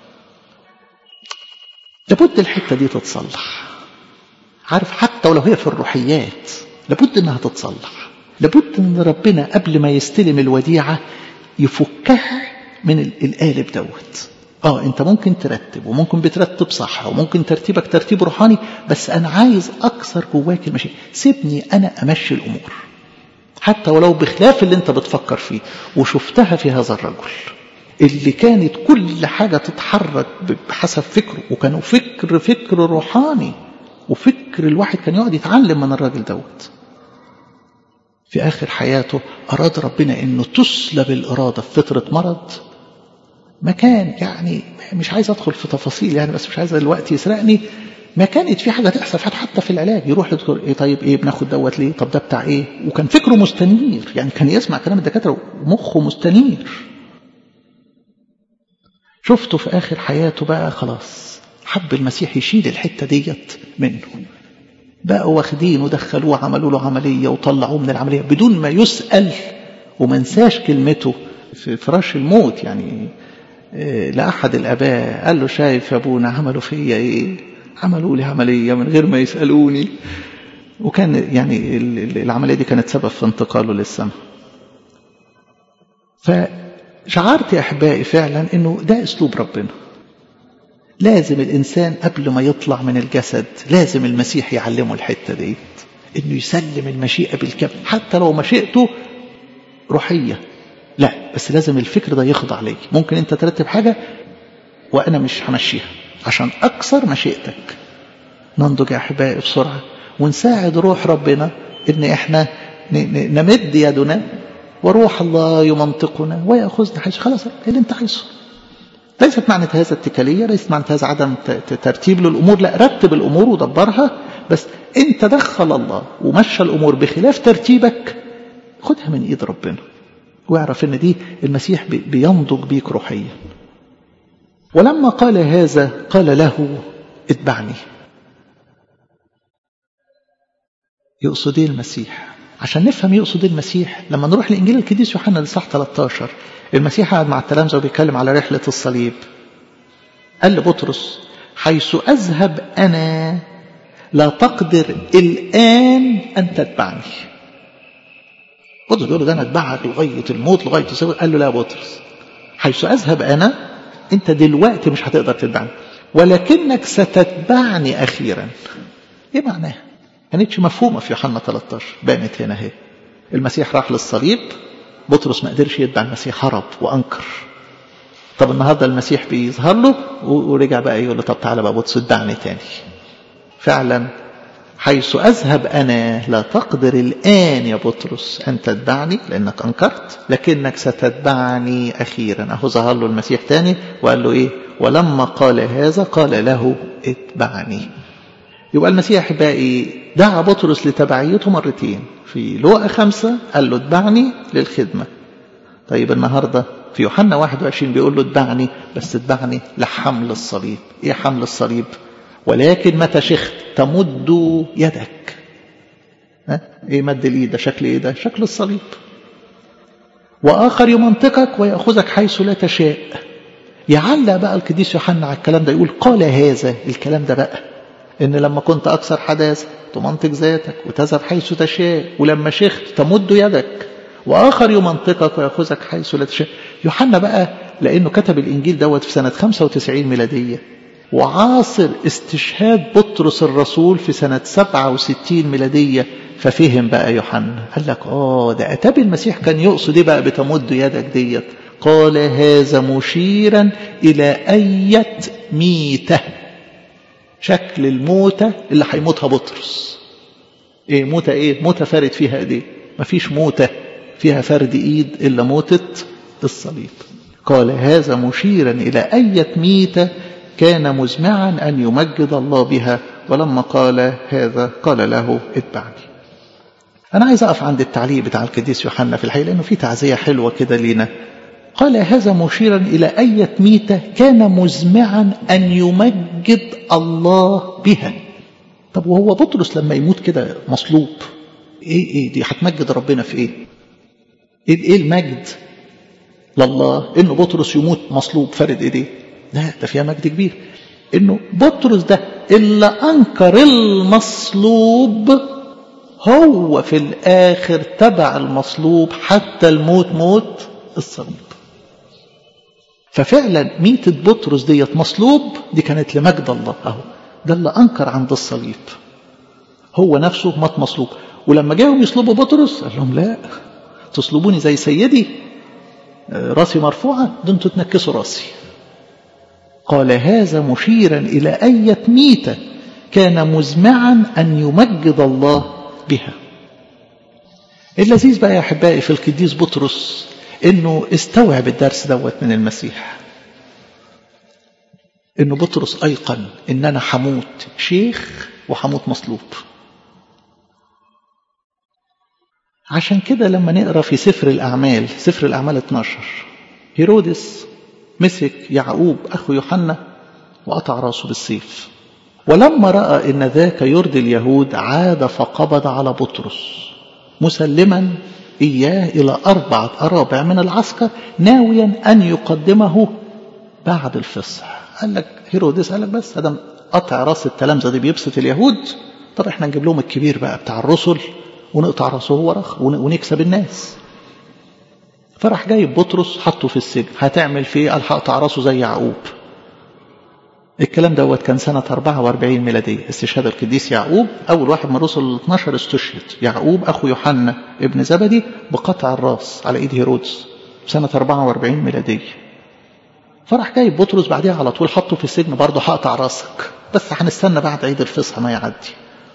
Speaker 1: لابد الحتة دي تتصلح عارف حتى ولو هي في الروحيات لابد انها تتصلح لابد ان ربنا قبل ما يستلم الوديعة يفكها من القالب دوت اه انت ممكن ترتب وممكن بترتب صح وممكن ترتيبك ترتيب روحاني بس انا عايز اكسر جواك المشي سيبني انا امشي الامور حتى ولو بخلاف اللي انت بتفكر فيه وشفتها في هذا الرجل اللي كانت كل حاجة تتحرك بحسب فكره وكانوا فكر فكر روحاني وفكر الواحد كان يقعد يتعلم من الراجل دوت في آخر حياته أراد ربنا أنه تسلب الإرادة في فترة مرض ما كان يعني مش عايز أدخل في تفاصيل يعني بس مش عايز الوقت يسرقني ما كانت في حاجة تحصل حتى في العلاج يروح يذكر إيه طيب إيه بناخد دوت ليه طب ده بتاع إيه وكان فكره مستنير يعني كان يسمع كلام الدكاترة ومخه مستنير شفته في آخر حياته بقى خلاص حب المسيح يشيل الحتة ديت منه بقوا واخدين ودخلوه عملوا له عملية وطلعوه من العملية بدون ما يسأل وما نساش كلمته في فراش الموت يعني لأحد الآباء قال له شايف يا أبونا عملوا فيا إيه عملوا لي عملية من غير ما يسألوني وكان يعني العملية دي كانت سبب في انتقاله للسماء فشعرت يا أحبائي فعلا أنه ده أسلوب ربنا لازم الإنسان قبل ما يطلع من الجسد لازم المسيح يعلمه الحتة ديت أنه يسلم المشيئة بالكامل حتى لو مشيئته روحية لا بس لازم الفكر ده يخضع لي ممكن أنت ترتب حاجة وأنا مش همشيها عشان أكسر مشيئتك ننضج يا أحبائي بسرعة ونساعد روح ربنا إن إحنا نمد يدنا وروح الله يمنطقنا ويأخذنا حيث خلاص اللي أنت عايزه ليست معنى هذا الاتكالية ليست معنى هذا عدم ترتيب للأمور لا رتب الأمور ودبرها بس أنت دخل الله ومشى الأمور بخلاف ترتيبك خدها من إيد ربنا واعرف أن دي المسيح بينضج بيك روحيا ولما قال هذا قال له اتبعني يقصد ايه المسيح عشان نفهم يقصد ايه المسيح لما نروح لانجيل القديس يوحنا الاصحاح 13 المسيح قاعد مع التلامذه وبيتكلم على رحله الصليب قال لبطرس حيث اذهب انا لا تقدر الان ان تتبعني بطرس بيقول له ده انا اتبعك لغايه الموت لغايه الصليب قال له لا يا بطرس حيث اذهب انا انت دلوقتي مش هتقدر تتبعني ولكنك ستتبعني اخيرا ايه معناها كانتش مفهومه في يوحنا 13 بانت هنا اهي المسيح راح للصليب بطرس ما قدرش يتبع المسيح هرب وانكر طب النهارده المسيح بيظهر له ورجع بقى يقول له طب تعالى بقى بطرس اتبعني تاني فعلا حيث اذهب انا لا تقدر الان يا بطرس ان تتبعني لانك انكرت لكنك ستتبعني اخيرا اهو ظهر له المسيح تاني وقال له ايه ولما قال هذا قال له اتبعني يبقى المسيح احبائي دعا بطرس لتبعيته مرتين في لوقا خمسة قال له اتبعني للخدمة طيب النهاردة في يوحنا 21 بيقول له اتبعني بس اتبعني لحمل الصليب ايه حمل الصليب ولكن متى شخت تمد يدك ها؟ ايه مد الايد ده شكل ايه ده شكل الصليب واخر يمنطقك وياخذك حيث لا تشاء يعلق بقى القديس يوحنا على الكلام ده يقول قال هذا الكلام ده بقى إن لما كنت أكثر حداثة تمنطق ذاتك وتذهب حيث تشاء ولما شخت تمد يدك وآخر يمنطقك ويأخذك حيث لا تشاء يوحنا بقى لأنه كتب الإنجيل دوت في سنة 95 ميلادية وعاصر استشهاد بطرس الرسول في سنة 67 ميلادية ففهم بقى يوحنا قال لك اه ده اتابي المسيح كان يقصد ايه بقى بتمد يدك ديت قال هذا مشيرا الى اية ميتة شكل الموتة اللي هيموتها بطرس ايه موتة ايه موتة فارد فيها ايديه مفيش موتة فيها فرد ايد الا موتة الصليب قال هذا مشيرا الى اية ميتة كان مزمعا ان يمجد الله بها ولما قال هذا قال له اتبعني أنا عايز أقف عند التعليق بتاع القديس يوحنا في الحقيقة لأنه في تعزية حلوة كده لينا قال هذا مشيرا إلى أية ميتة كان مزمعا أن يمجد الله بها طب وهو بطرس لما يموت كده مصلوب إيه إيه دي هتمجد ربنا في إيه إيه, إيه المجد لله إنه بطرس يموت مصلوب فرد إيديه لا ده فيها مجد كبير إنه بطرس ده اللي أنكر المصلوب هو في الآخر تبع المصلوب حتى الموت موت الصليب ففعلا ميتة بطرس ديت مصلوب دي كانت لمجد الله أهو ده اللي أنكر عند الصليب هو نفسه مات مصلوب ولما جاهم يصلبوا بطرس قال لهم لا تصلبوني زي سيدي راسي مرفوعة ده انتوا تنكسوا راسي قال هذا مشيرا إلى أية ميتة كان مزمعا أن يمجد الله بها اللذيذ بقى يا أحبائي في القديس بطرس إنه استوعب الدرس دوت من المسيح إنه بطرس أيقن إن أنا حموت شيخ وحموت مصلوب عشان كده لما نقرا في سفر الأعمال سفر الأعمال 12 هيرودس مسك يعقوب أخو يوحنا وقطع راسه بالسيف ولما رأى إن ذاك يرضي اليهود عاد فقبض على بطرس مسلما إياه إلى أربعة أرابع من العسكر ناويا أن يقدمه بعد الفصح قال لك هيرودس قال لك بس هذا قطع راس التلامذة دي بيبسط اليهود طب احنا نجيب لهم الكبير بقى بتاع الرسل ونقطع راسه هو رخ ونكسب الناس فراح جايب بطرس حطه في السجن هتعمل فيه قال هقطع راسه زي يعقوب الكلام دوت كان سنة 44 ميلادية استشهاد القديس يعقوب أول واحد من رسل ال 12 استشهد يعقوب أخو يوحنا ابن زبدي بقطع الراس على إيد هيرودس سنة 44 ميلادية فراح جايب بطرس بعدها على طول حطه في السجن برضه هقطع راسك بس هنستنى بعد عيد الفصح ما يعدي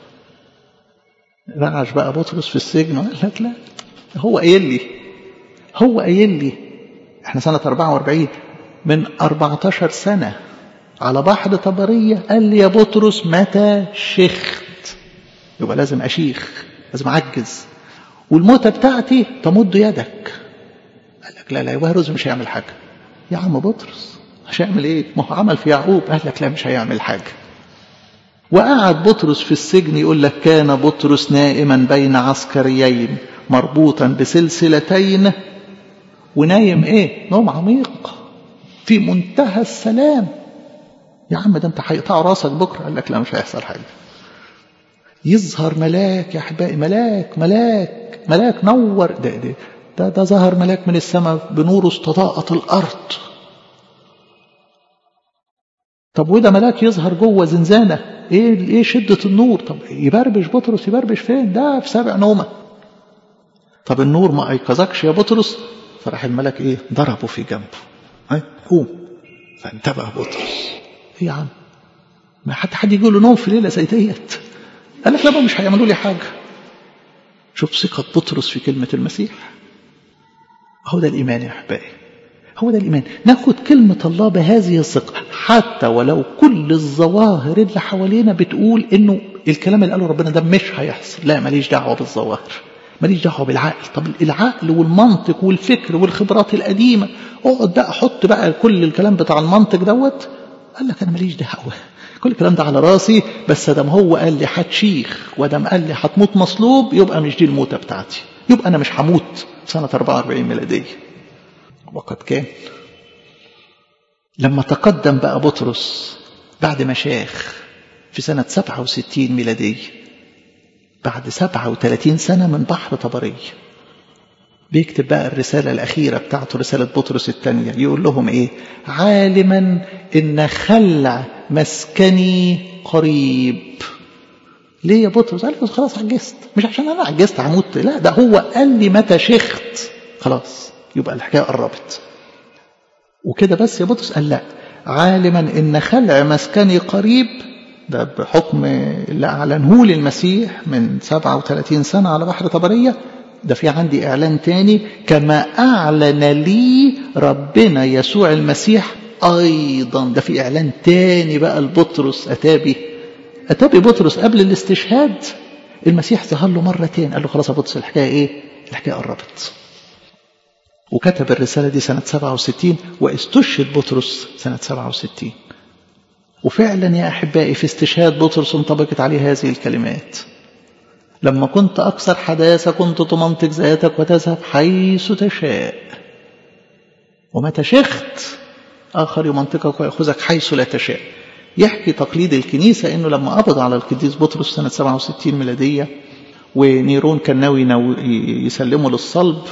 Speaker 1: رعش بقى بطرس في السجن وقال لك لا هو قايل لي هو قايل لي احنا سنة 44 من 14 سنة على بحر طبرية قال لي يا بطرس متى شخت يبقى لازم أشيخ لازم أعجز والموتة بتاعتي تمد يدك قال لك لا لا يبقى هيرودس مش هيعمل حاجة يا عم بطرس مش هيعمل ايه ما هو عمل في يعقوب قال لك لا مش هيعمل حاجة وقعد بطرس في السجن يقول لك كان بطرس نائما بين عسكريين مربوطا بسلسلتين ونايم ايه نوم عميق في منتهى السلام يا عم ده انت هيقطع راسك بكره قال لك لا مش هيحصل حاجه يظهر ملاك يا احبائي ملاك ملاك ملاك نور ده ده ده, ده ظهر ملاك من السماء بنوره استضاءت الارض طب وده ملاك يظهر جوه زنزانه ايه ايه شده النور طب يبربش بطرس يبربش فين ده في سبع نومه طب النور ما ايقظكش يا بطرس فراح الملك ايه ضربه في جنبه اي قوم فانتبه بطرس ايه يا عم ما حتى حد يقول له نوم في ليله زي ديت قال لك لا مش هيعملوا لي حاجه شوف ثقه بطرس في كلمه المسيح هو ده الايمان يا احبائي هو ده الايمان ناخد كلمه الله بهذه الثقه حتى ولو كل الظواهر اللي حوالينا بتقول انه الكلام اللي قاله ربنا ده مش هيحصل لا ماليش دعوه بالظواهر ماليش دعوه بالعقل طب العقل والمنطق والفكر والخبرات القديمه اقعد بقى حط بقى كل الكلام بتاع المنطق دوت قال لك انا ماليش دعوه كل الكلام ده على راسي بس دام هو قال لي هتشيخ ودام قال لي هتموت مصلوب يبقى مش دي الموتة بتاعتي يبقى أنا مش هموت سنة 44 ميلادية وقد كان لما تقدم بقى بطرس بعد ما شاخ في سنة 67 ميلادية بعد 37 سنة من بحر طبرية بيكتب بقى الرسالة الأخيرة بتاعته رسالة بطرس الثانية يقول لهم إيه عالما إن خلع مسكني قريب ليه يا بطرس قال خلاص عجزت مش عشان أنا عجزت هموت لا ده هو قال لي متى شخت خلاص يبقى الحكاية قربت وكده بس يا بطرس قال لا عالما إن خلع مسكني قريب ده بحكم اللي أعلنه لي المسيح من 37 سنة على بحر طبرية ده في عندي إعلان تاني كما أعلن لي ربنا يسوع المسيح أيضا ده في إعلان تاني بقى البطرس أتابي أتابي بطرس قبل الاستشهاد المسيح ظهر له مرة تاني قال له خلاص يا بطرس الحكاية إيه الحكاية قربت وكتب الرسالة دي سنة 67 واستشهد بطرس سنة 67 وفعلا يا أحبائي في استشهاد بطرس انطبقت عليه هذه الكلمات لما كنت أكثر حداثة كنت تمنطق ذاتك وتذهب حيث تشاء ومتى شخت آخر يمنطقك ويأخذك حيث لا تشاء يحكي تقليد الكنيسة أنه لما قبض على القديس بطرس سنة 67 ميلادية ونيرون كان ناوي يسلمه للصلب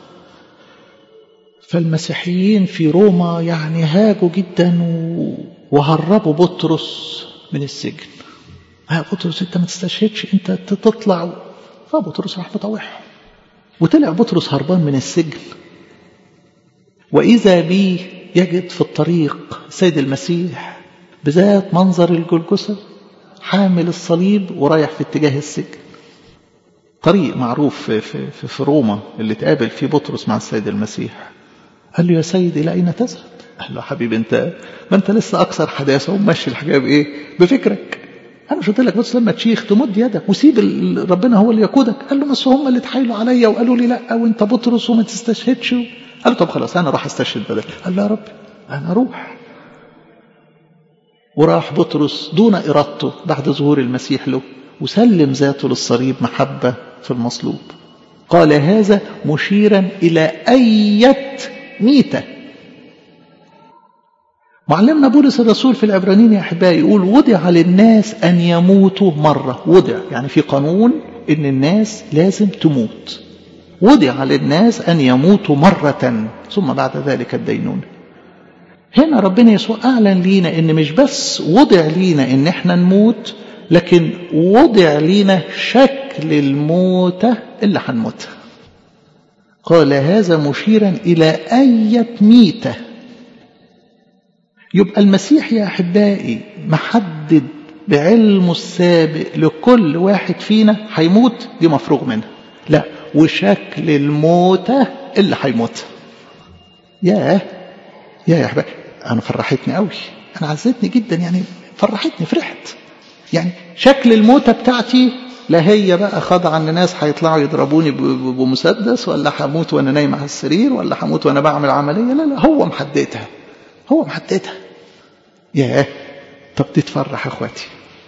Speaker 1: فالمسيحيين في روما يعني هاجوا جدا وهربوا بطرس من السجن ها بطرس انت ما تستشهدش انت تطلع فبطرس راح مطوعهم وطلع بطرس هربان من السجن واذا بي يجد في الطريق السيد المسيح بذات منظر الجلجسة حامل الصليب ورايح في اتجاه السجن طريق معروف في, في, في, في روما اللي تقابل فيه بطرس مع السيد المسيح قال له يا سيدي إلى أين تذهب قال له حبيبي أنت ما أنت لسه أكثر حداثة ومشي الحاجة بإيه بفكرك أنا مش قلت لك بس لما تشيخ تمد يدك وسيب ربنا هو اللي يقودك قال له بس هم اللي اتحايلوا عليا وقالوا لي لا وأنت بطرس وما تستشهدش قال له طب خلاص أنا أروح أستشهد بدل قال له يا رب أنا أروح وراح بطرس دون إرادته بعد ظهور المسيح له وسلم ذاته للصليب محبة في المصلوب قال هذا مشيرا إلى أية ميتة معلمنا بولس الرسول في العبرانيين يا أحبائي يقول وضع للناس أن يموتوا مرة وضع يعني في قانون إن الناس لازم تموت وضع للناس أن يموتوا مرة ثم بعد ذلك الدينون هنا ربنا يسوع أعلن لينا إن مش بس وضع لينا إن إحنا نموت لكن وضع لينا شكل الموتة اللي هنموتها قال هذا مشيرا إلى أية ميتة يبقى المسيح يا أحبائي محدد بعلمه السابق لكل واحد فينا هيموت دي مفروغ منها لا وشكل الموتة اللي هيموتها ياه يا يا أحبائي أنا فرحتني قوي أنا عزتني جدا يعني فرحتني فرحت يعني شكل الموتة بتاعتي لا هي بقى خاضعة ان ناس هيطلعوا يضربوني بمسدس ولا هموت وانا نايم على السرير ولا هموت وانا بعمل عملية لا لا هو محددها هو محددها ياه طب دي تفرح اخواتي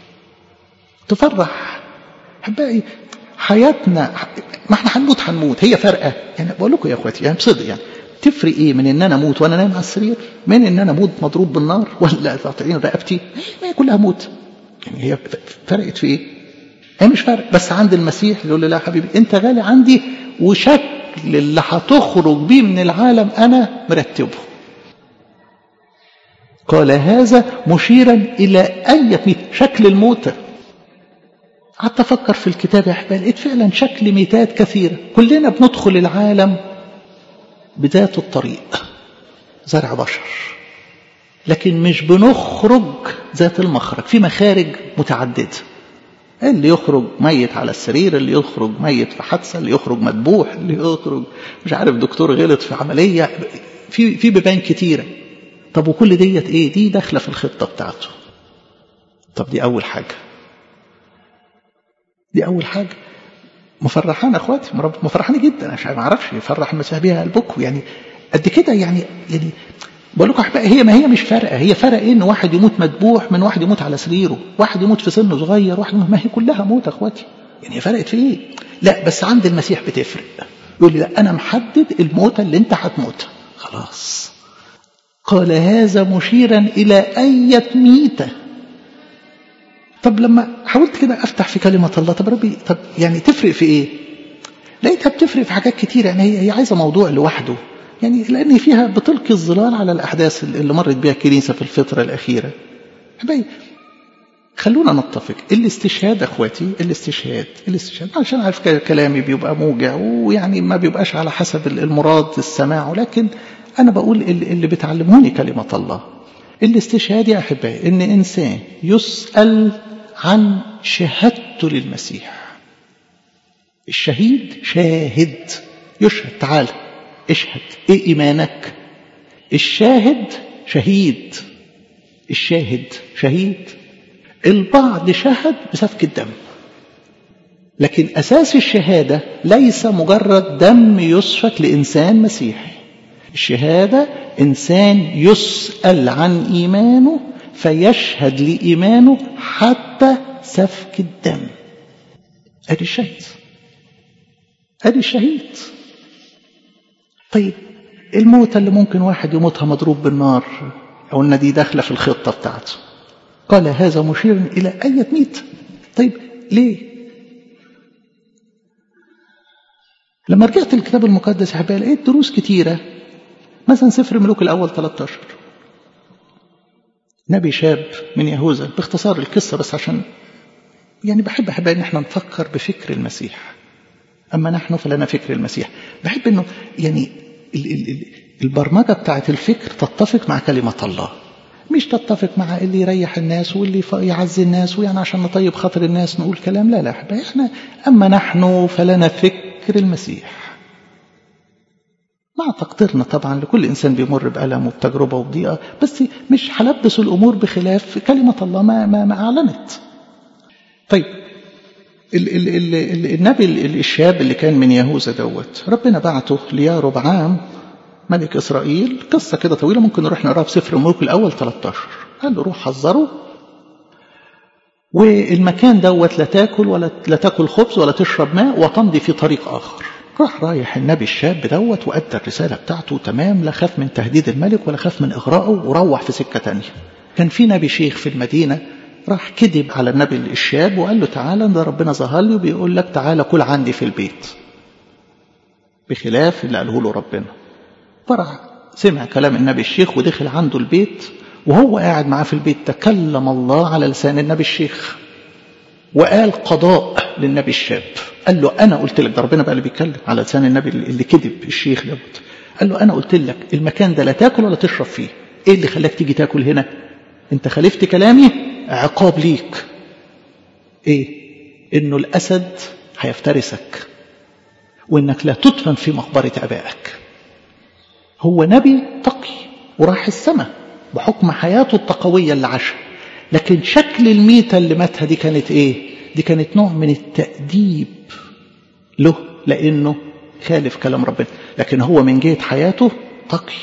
Speaker 1: تفرح احبائي حياتنا ما احنا هنموت هنموت هي فارقه يعني بقول لكم يا اخواتي يعني بصدق يعني تفرق ايه من ان انا اموت وانا نايم على السرير من ان انا اموت مضروب بالنار ولا قاطعين رقبتي ما هي كلها موت يعني هي فرقت في ايه هي مش فارق بس عند المسيح يقول لي لا حبيبي انت غالي عندي وشكل اللي هتخرج بيه من العالم انا مرتبه قال هذا مشيرا الى اية ميت شكل الموتى قعدت افكر في الكتاب يا احبائي لقيت فعلا شكل ميتات كثيره كلنا بندخل العالم بذات الطريق زرع بشر لكن مش بنخرج ذات المخرج في مخارج متعدده اللي يخرج ميت على السرير اللي يخرج ميت في حادثة اللي يخرج مذبوح اللي يخرج مش عارف دكتور غلط في عملية في في بيبان كتيرة طب وكل ديت ايه دي داخلة في الخطة بتاعته طب دي أول حاجة دي أول حاجة مفرحانا اخواتي مفرحاني جدا عشان ما اعرفش يفرح المسيح بيها قلبكم يعني قد كده يعني يعني بقول لكم احبائي هي ما هي مش فارقه هي فرق ايه ان واحد يموت مذبوح من واحد يموت على سريره واحد يموت في سن صغير واحد ما هي كلها موت اخواتي يعني هي فرقت في ايه لا بس عند المسيح بتفرق يقول لي لا انا محدد الموتة اللي انت هتموتها خلاص قال هذا مشيرا الى اية ميتة طب لما حاولت كده افتح في كلمه الله طب ربي طب يعني تفرق في ايه لقيتها بتفرق في حاجات كتير يعني هي هي عايزه موضوع لوحده يعني لان فيها بتلقي الظلال على الاحداث اللي مرت بها الكنيسه في الفتره الاخيره حبايبي خلونا نتفق الاستشهاد اخواتي الاستشهاد الاستشهاد عشان عارف كلامي بيبقى موجع ويعني ما بيبقاش على حسب المراد السماع لكن انا بقول اللي بتعلموني كلمه الله الاستشهاد يا احبائي ان انسان يسال عن شهادته للمسيح الشهيد شاهد يشهد تعال اشهد ايه ايمانك الشاهد شهيد الشاهد شهيد البعض شهد بسفك الدم لكن أساس الشهادة ليس مجرد دم يسفك لإنسان مسيحي الشهادة إنسان يسأل عن إيمانه فيشهد لإيمانه حتى سفك الدم أدي الشهيد أدي الشهيد طيب الموتة اللي ممكن واحد يموتها مضروب بالنار أو إن دي داخلة في الخطة بتاعته قال هذا مشير إلى أية ميت طيب ليه لما رجعت الكتاب المقدس يا حبايبي لقيت دروس كتيرة مثلا سفر ملوك الأول 13 نبي شاب من يهوذا باختصار القصة بس عشان يعني بحب أحبائي إن احنا نفكر بفكر المسيح أما نحن فلنا فكر المسيح بحب إنه يعني البرمجة بتاعت الفكر تتفق مع كلمة الله مش تتفق مع اللي يريح الناس واللي يعزي الناس ويعني عشان نطيب خاطر الناس نقول كلام لا لا احنا اما نحن فلنا فكر المسيح مع تقديرنا طبعا لكل انسان بيمر بالم وبتجربه وبضيقه بس مش هلبس الامور بخلاف كلمه الله ما ما, ما اعلنت. طيب ال ال ال ال النبي الشاب اللي كان من يهوذا دوت ربنا بعته لياربعام ملك إسرائيل قصة كده طويلة ممكن نروح نقراها في سفر الملوك الأول 13 قال له روح حذره والمكان دوت لا تاكل ولا لا تاكل خبز ولا تشرب ماء وتمضي في طريق آخر راح رايح النبي الشاب دوت وأدى الرسالة بتاعته تمام لا خاف من تهديد الملك ولا خاف من إغراءه وروح في سكة تانية كان في نبي شيخ في المدينة راح كذب على النبي الشاب وقال له تعالى ده ربنا ظهر لي وبيقول لك تعالى كل عندي في البيت بخلاف اللي قاله له ربنا فرح سمع كلام النبي الشيخ ودخل عنده البيت وهو قاعد معاه في البيت تكلم الله على لسان النبي الشيخ وقال قضاء للنبي الشاب قال له انا قلت لك ده ربنا بقى اللي بيتكلم على لسان النبي اللي كذب الشيخ دوت قال له انا قلت لك المكان ده لا تاكل ولا تشرب فيه ايه اللي خلاك تيجي تاكل هنا انت خالفت كلامي عقاب ليك ايه انه الاسد هيفترسك وانك لا تدفن في مقبره ابائك هو نبي تقي وراح السماء بحكم حياته التقوية اللي عاشها لكن شكل الميتة اللي ماتها دي كانت ايه دي كانت نوع من التأديب له لأنه خالف كلام ربنا لكن هو من جهة حياته تقي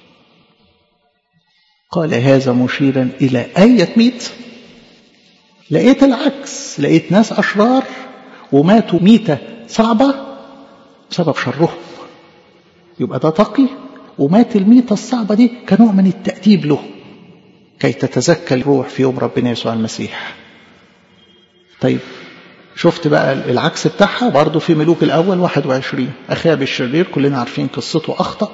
Speaker 1: قال هذا مشيرا إلى أية ميت لقيت العكس لقيت ناس أشرار وماتوا ميتة صعبة بسبب شرهم يبقى ده تقي ومات الميتة الصعبة دي كنوع من التأديب له كي تتزكى الروح في يوم ربنا يسوع المسيح طيب شفت بقى العكس بتاعها برضه في ملوك الأول 21 أخاب الشرير كلنا عارفين قصته أخطأ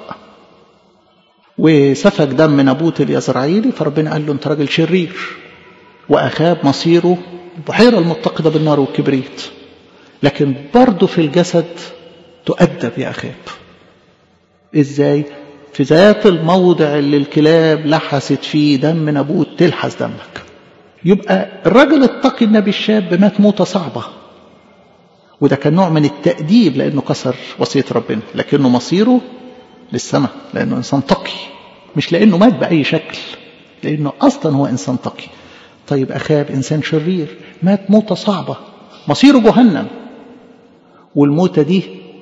Speaker 1: وسفك دم نابوت اليزرعيلي فربنا قال له أنت راجل شرير وأخاب مصيره البحيرة المتقدة بالنار والكبريت لكن برضه في الجسد تؤدب يا أخاب إزاي؟ في ذات الموضع اللي الكلاب لحست فيه دم نابوت تلحس دمك يبقى الرجل التقي النبي الشاب مات موتة صعبة وده كان نوع من التأديب لأنه كسر وصية ربنا لكنه مصيره للسماء لأنه إنسان تقي مش لأنه مات بأي شكل لأنه أصلا هو إنسان تقي طيب أخاب إنسان شرير مات موتة صعبة مصيره جهنم والموتة دي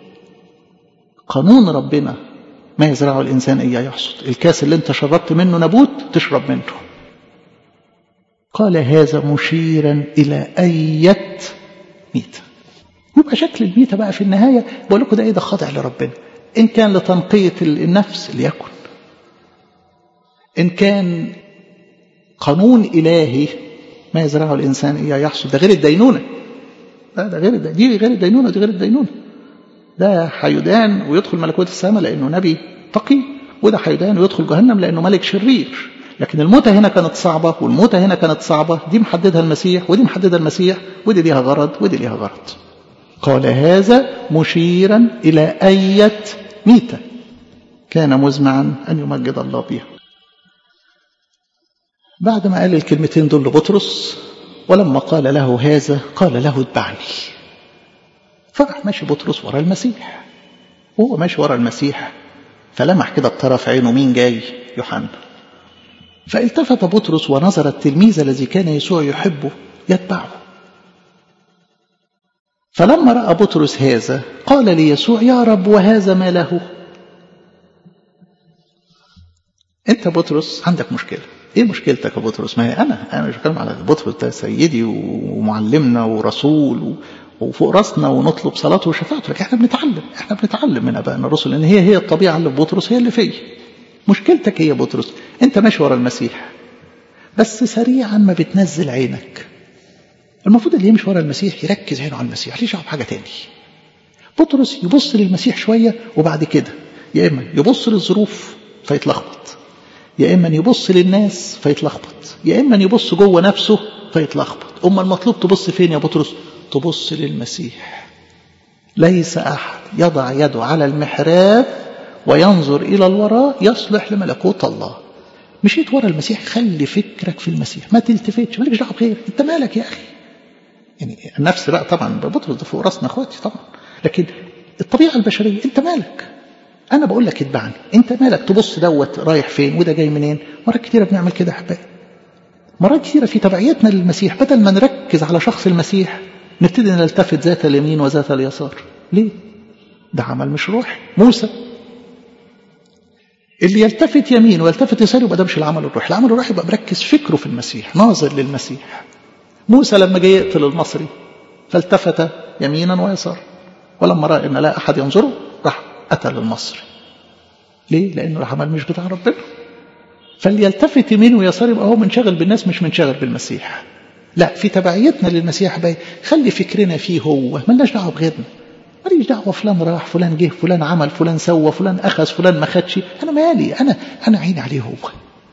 Speaker 1: قانون ربنا ما يزرعه الإنسان إياه يحصد الكاس اللي انت شربت منه نبوت تشرب منه قال هذا مشيرا إلى أية ميتة يبقى شكل الميتة بقى في النهاية بقول لكم ده إيه ده خاضع لربنا إن كان لتنقية النفس ليكن إن كان قانون إلهي ما يزرعه الإنسان إياه يحصد ده غير الدينونة لا ده غير دي غير الدينونة دي غير الدينونة ده حيدان ويدخل ملكوت السماء لأنه نبي تقي وده حيدان ويدخل جهنم لأنه ملك شرير لكن الموتة هنا كانت صعبة والموتة هنا كانت صعبة دي محددها المسيح ودي محددها المسيح ودي ليها غرض ودي ليها غرض قال هذا مشيرا إلى أية ميتة كان مزمعا أن يمجد الله بها بعد ما قال الكلمتين دول لبطرس ولما قال له هذا قال له اتبعني فراح ماشي بطرس ورا المسيح وهو ماشي ورا المسيح فلمح كده بطرف عينه مين جاي يوحنا فالتفت بطرس ونظر التلميذ الذي كان يسوع يحبه يتبعه فلما راى بطرس هذا قال ليسوع يا رب وهذا ما له انت بطرس عندك مشكله ايه مشكلتك يا بطرس ما هي انا انا مش بتكلم على بطرس ده سيدي ومعلمنا ورسول وفوق راسنا ونطلب صلاته وشفاعته لكن احنا بنتعلم احنا بنتعلم من ابائنا الرسل لان هي هي الطبيعه اللي في بطرس هي اللي فيا مشكلتك ايه يا بطرس انت ماشي ورا المسيح بس سريعا ما بتنزل عينك المفروض اللي يمشي ورا المسيح يركز عينه على المسيح ليش دعوه بحاجه تاني بطرس يبص للمسيح شويه وبعد كده يا اما يبص للظروف فيتلخبط يا اما يبص للناس فيتلخبط يا اما يبص جوه نفسه فيتلخبط اما المطلوب تبص فين يا بطرس تبص للمسيح ليس احد يضع يده على المحراب وينظر الى الوراء يصلح لملكوت الله مشيت ورا المسيح خلي فكرك في المسيح ما تلتفتش مالكش دعوه بغير انت مالك يا اخي يعني النفس بقى طبعا بطرس ده فوق راسنا اخواتي طبعا لكن الطبيعه البشريه انت مالك انا بقول لك اتبعني انت مالك تبص دوت رايح فين وده جاي منين مرات كتيره بنعمل كده يا احبائي مرات كتيره في تبعيتنا للمسيح بدل ما نركز على شخص المسيح نبتدي نلتفت ذات اليمين وذات اليسار ليه ده عمل مش روحي موسى اللي يلتفت يمين ويلتفت يسار يبقى ده مش العمل الروحي العمل الروحي يبقى مركز فكره في المسيح ناظر للمسيح موسى لما جه يقتل المصري فالتفت يمينا ويسارا ولما راى ان لا احد ينظره راح قتل المصري ليه لانه العمل مش بتاع ربنا فاللي يلتفت يمين ويسار يبقى هو منشغل بالناس مش منشغل بالمسيح لا في تبعيتنا للمسيح بقى خلي فكرنا فيه هو ملناش دعوه بغيرنا ماليش دعوه فلان راح فلان جه فلان عمل فلان سوى فلان اخذ فلان ما خدش انا مالي انا انا عيني عليه هو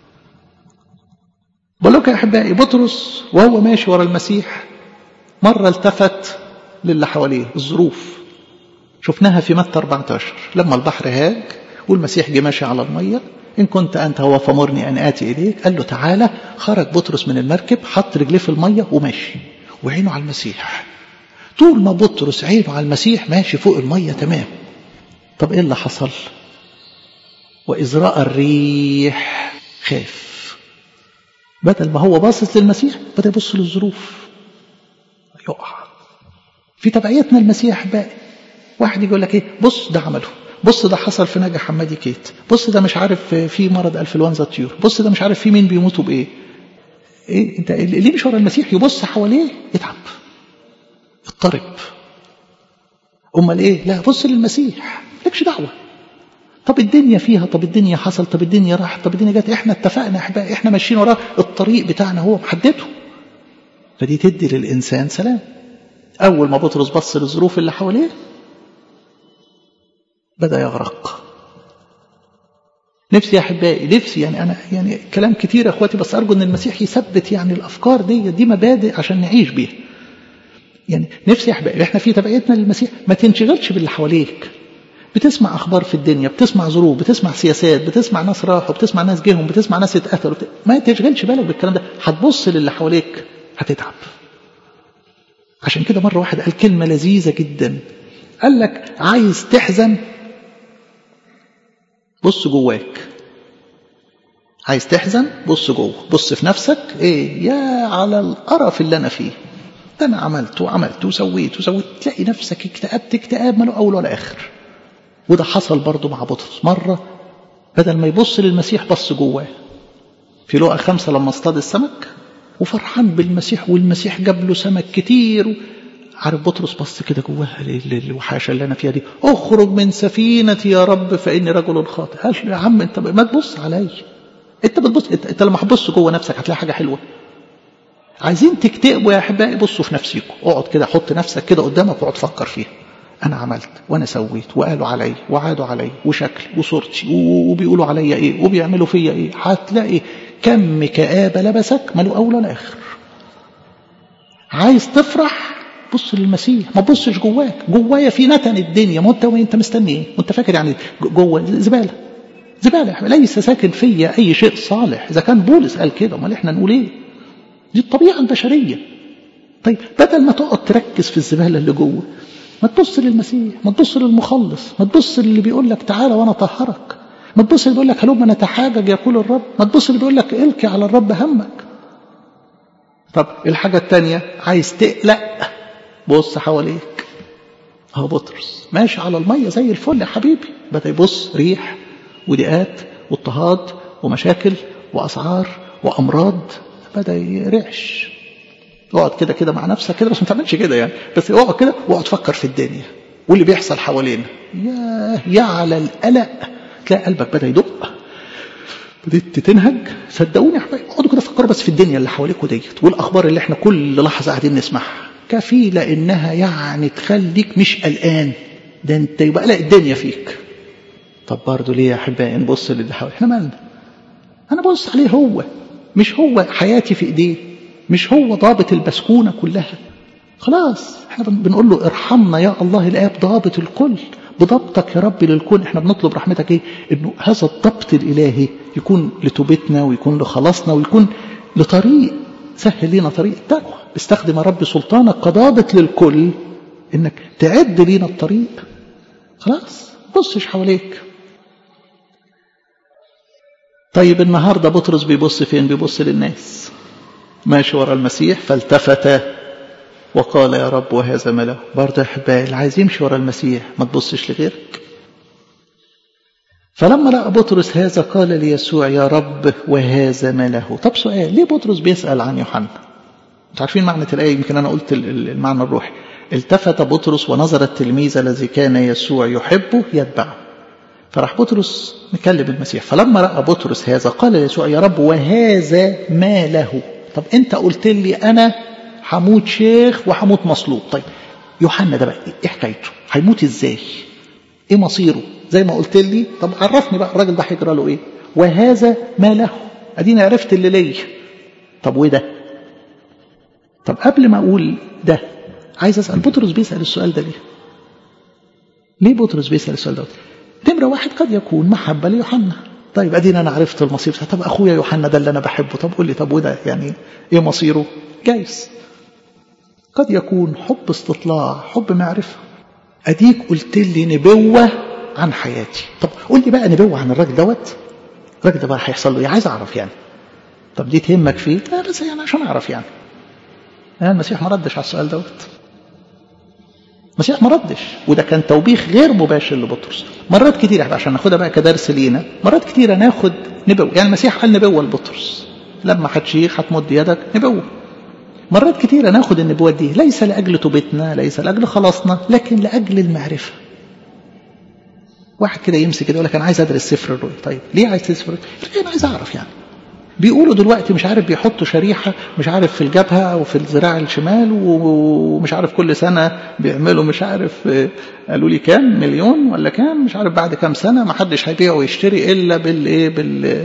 Speaker 1: بقول لكم يا احبائي بطرس وهو ماشي ورا المسيح مره التفت للي حواليه الظروف شفناها في متى 14 لما البحر هاج والمسيح جه ماشي على الميه ان كنت انت هو فمرني ان اتي اليك قال له تعالى خرج بطرس من المركب حط رجليه في الميه وماشي وعينه على المسيح طول ما بطرس عينه على المسيح ماشي فوق الميه تمام طب ايه اللي حصل واذ راى الريح خاف بدل ما هو باصص للمسيح بدا يبص للظروف يقع في تبعيتنا المسيح بقى واحد يقول لك ايه بص ده عمله بص ده حصل في نجا حمادي كيت بص ده مش عارف في مرض انفلونزا طيور بص ده مش عارف في مين بيموتوا بايه ايه انت ليه مش ورا المسيح يبص حواليه يتعب اضطرب امال ايه لا بص للمسيح مالكش دعوه طب الدنيا فيها طب الدنيا حصل طب الدنيا راحت طب الدنيا جت احنا اتفقنا احبائي احنا ماشيين وراه الطريق بتاعنا هو محدده فدي تدي للانسان سلام اول ما بطرس بص للظروف اللي حواليه بدا يغرق نفسي يا احبائي نفسي يعني انا يعني كلام كتير يا اخواتي بس ارجو ان المسيح يثبت يعني الافكار دي دي مبادئ عشان نعيش بيها يعني نفسي يا احبائي احنا في تبعيتنا للمسيح ما تنشغلش باللي حواليك بتسمع اخبار في الدنيا بتسمع ظروف بتسمع سياسات بتسمع ناس راحوا بتسمع ناس جيهم بتسمع ناس اتقتلوا بت... ما تشغلش بالك بالكلام ده هتبص للي حواليك هتتعب عشان كده مره واحد قال كلمه لذيذه جدا قال لك عايز تحزن بص جواك عايز تحزن بص جوه بص في نفسك ايه يا على القرف اللي انا فيه ده انا عملت وعملت وسويت وسويت تلاقي نفسك اكتئبت اكتئاب ما له اول ولا اخر وده حصل برضه مع بطرس مرة بدل ما يبص للمسيح بص جواه في لقا خمسة لما اصطاد السمك وفرحان بالمسيح والمسيح جاب له سمك كتير عارف بطرس بص كده جواه الوحاشة اللي أنا فيها دي اخرج من سفينتي يا رب فإني رجل خاطئ قال يا عم أنت ما تبص عليا أنت بتبص أنت لما هتبص جوه نفسك هتلاقي حاجة حلوة عايزين تكتئبوا يا احبائي بصوا في نفسكم اقعد كده حط نفسك كده قدامك واقعد فكر فيها انا عملت وانا سويت وقالوا علي وعادوا علي وشكلي وصورتي وبيقولوا عليا ايه وبيعملوا فيا ايه هتلاقي كم كآبة لبسك ماله اول ولا اخر عايز تفرح بص للمسيح ما تبصش جواك جوايا في نتن الدنيا ما انت انت مستني ايه وانت فاكر يعني جوه زباله زباله ليس ساكن فيا اي شيء صالح اذا كان بولس قال كده امال احنا نقول ايه دي الطبيعه البشريه طيب بدل ما تقعد تركز في الزباله اللي جوه ما تبص للمسيح ما تبص للمخلص ما تبص للي بيقول لك تعالى وانا طهرك ما تبص اللي بيقول لك هلم نتحاجج يقول الرب ما تبص اللي بيقول لك القي على الرب همك طب الحاجة التانية عايز تقلق بص حواليك اهو بطرس ماشي على المية زي الفل يا حبيبي بدأ يبص ريح وضيقات واضطهاد ومشاكل وأسعار وأمراض بدأ يرعش اقعد كده كده مع نفسك كده بس ما تعملش كده يعني بس اقعد كده واقعد فكر في الدنيا واللي بيحصل حوالينا يا يا على القلق تلاقي قلبك بدا يدق بديت تنهج صدقوني يا حبايبي اقعدوا كده فكروا بس في الدنيا اللي حواليكوا ديت والاخبار اللي احنا كل لحظه قاعدين نسمعها كفيله انها يعني تخليك مش قلقان ده انت يبقى قلق الدنيا فيك طب برضه ليه يا احبائي نبص للي حوالينا احنا مالنا انا بص عليه هو مش هو حياتي في ايديه مش هو ضابط البسكونه كلها خلاص احنا بنقول له ارحمنا يا الله الاب ضابط الكل بضبطك يا رب للكون احنا بنطلب رحمتك ايه انه هذا الضبط الالهي يكون لتوبتنا ويكون لخلاصنا ويكون لطريق سهل لنا طريق التقوى استخدم يا رب سلطانك كضابط للكل انك تعد لينا الطريق خلاص بصش حواليك طيب النهارده بطرس بيبص فين بيبص للناس ماشي ورا المسيح فالتفت وقال يا رب وهذا ما له برضه يا احبائي اللي عايز يمشي ورا المسيح ما تبصش لغيرك فلما لقى بطرس هذا قال ليسوع يا رب وهذا ما له طب سؤال ليه بطرس بيسأل عن يوحنا انتوا عارفين معنى الآية يمكن أنا قلت المعنى الروحي التفت بطرس ونظر التلميذ الذي كان يسوع يحبه يتبعه فراح بطرس مكلم المسيح فلما رأى بطرس هذا قال ليسوع يا رب وهذا ما له طب انت قلت لي انا هموت شيخ وهموت مصلوب طيب يوحنا ده بقى ايه حكايته هيموت ازاي ايه مصيره زي ما قلت لي طب عرفني بقى الراجل ده هيجرى له ايه وهذا ما له اديني عرفت اللي ليا طب وده طب قبل ما اقول ده عايز اسال بطرس بيسال السؤال ده ليه ليه بطرس بيسال السؤال ده نمره واحد قد يكون محبه ليوحنا طيب ادينا انا عرفت المصير طب اخويا يوحنا ده اللي انا بحبه طب قول لي طب وده يعني ايه مصيره جايز قد يكون حب استطلاع حب معرفة أديك قلت لي نبوة عن حياتي طب قول لي بقى نبوة عن الراجل دوت الراجل ده بقى هيحصل له ايه عايز أعرف يعني طب دي تهمك فيه لا بس يعني عشان أعرف يعني يعني المسيح ما ردش على السؤال دوت المسيح ما ردش وده كان توبيخ غير مباشر لبطرس مرات كتير عشان ناخدها بقى كدرس لينا مرات كتيرة ناخد نبوة يعني المسيح قال نبوة لبطرس لما هتشيخ هتمد يدك نبوة مرات كتيرة ناخد النبوات دي ليس لأجل توبتنا ليس لأجل خلاصنا لكن لأجل المعرفة واحد كده يمسك كده يقول لك أنا عايز أدرس سفر الرؤيا طيب ليه عايز تدرس سفر الرؤيا؟ أنا عايز أعرف يعني بيقولوا دلوقتي مش عارف بيحطوا شريحة مش عارف في الجبهة أو في الذراع الشمال ومش عارف كل سنة بيعملوا مش عارف قالوا لي كام مليون ولا كام مش عارف بعد كام سنة ما حدش هيبيع ويشتري إلا بالإيه بال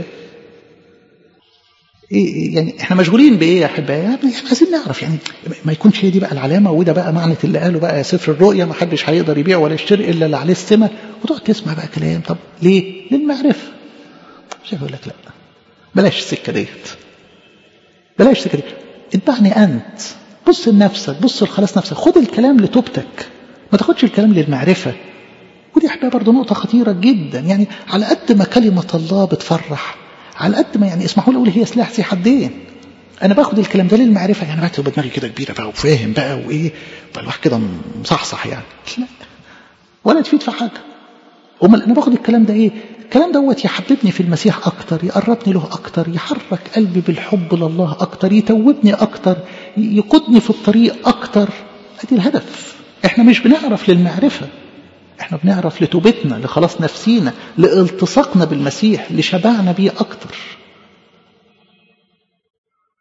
Speaker 1: إيه يعني احنا مشغولين بايه يا احبائي؟ يعني عايزين نعرف يعني ما يكونش هي دي بقى العلامه وده بقى معنى اللي قاله بقى سفر الرؤيا ما حدش هيقدر يبيع ولا يشتري الا اللي عليه السمه وتقعد تسمع بقى كلام طب ليه؟ للمعرفه. مش يقول لك لا بلاش السكه ديت. بلاش السكه ديت. اتبعني انت بص لنفسك بص لخلاص نفسك خد الكلام لتوبتك ما تاخدش الكلام للمعرفه ودي احبائي برضه نقطه خطيره جدا يعني على قد ما كلمه الله بتفرح على قد ما يعني اسمحوا لي اقول هي سلاح ذي حدين انا باخد الكلام ده للمعرفه يعني بقى دماغي كده كبيره بقى وفاهم بقى وايه بقى الواحد كده مصحصح يعني لا ولا تفيد في حاجه امال انا باخد الكلام ده ايه الكلام دوت يحببني في المسيح اكتر يقربني له اكتر يحرك قلبي بالحب لله اكتر يتوبني اكتر يقودني في الطريق اكتر ادي الهدف احنا مش بنعرف للمعرفه احنا بنعرف لتوبتنا لخلاص نفسينا لالتصاقنا بالمسيح لشبعنا بيه اكتر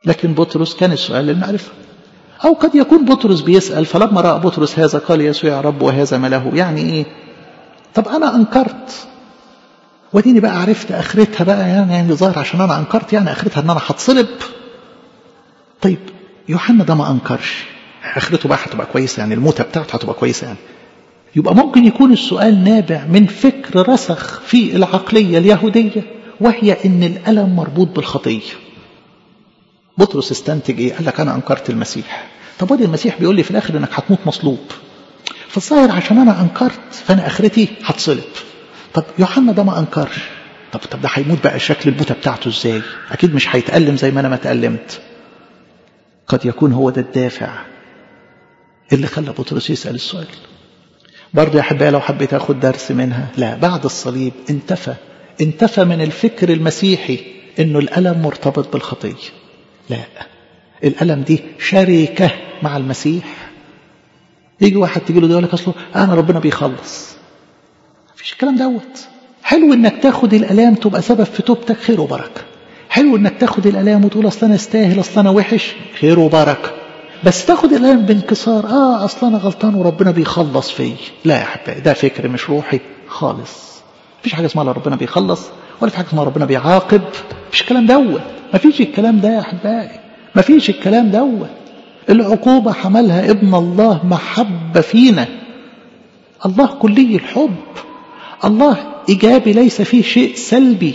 Speaker 1: لكن بطرس كان السؤال للمعرفة أو قد يكون بطرس بيسأل فلما رأى بطرس هذا قال يسوع يا رب وهذا ما له يعني إيه طب أنا أنكرت وديني بقى عرفت آخرتها بقى يعني, يعني ظاهر عشان أنا أنكرت يعني آخرتها إن أنا هتصلب طيب يوحنا ده ما أنكرش آخرته بقى هتبقى كويسة يعني الموتة بتاعته هتبقى كويسة يعني يبقى ممكن يكون السؤال نابع من فكر رسخ في العقلية اليهودية وهي إن الألم مربوط بالخطية بطرس استنتج إيه؟ قال لك أنا أنكرت المسيح طب ودي المسيح بيقول لي في الآخر إنك هتموت مصلوب فالظاهر عشان أنا أنكرت فأنا آخرتي هتصلب طب يوحنا ده ما أنكرش طب طب ده هيموت بقى شكل الموتة بتاعته إزاي؟ أكيد مش هيتألم زي ما أنا ما تألمت قد يكون هو ده الدافع اللي خلى بطرس يسأل السؤال برضه يا أحبائي لو حبيت أخد درس منها لا بعد الصليب انتفى انتفى من الفكر المسيحي إنه الألم مرتبط بالخطية لا الألم دي شركة مع المسيح يجي واحد تجي له ده يقول لك أصله أنا ربنا بيخلص مفيش الكلام دوت حلو إنك تاخد الألام تبقى سبب في توبتك خير وبركة حلو إنك تاخد الألام وتقول أصل أنا استاهل أصل أنا وحش خير وبركة بس تاخد الألم بانكسار آه أصل أنا غلطان وربنا بيخلص فيا لا يا حبايبي ده فكر مش روحي خالص مفيش حاجة اسمها ربنا بيخلص ولا في حاجة اسمها ربنا بيعاقب مفيش الكلام دوت مفيش الكلام ده يا حبايبي مفيش الكلام دوت العقوبة حملها ابن الله محبة فينا الله كلي الحب الله إيجابي ليس فيه شيء سلبي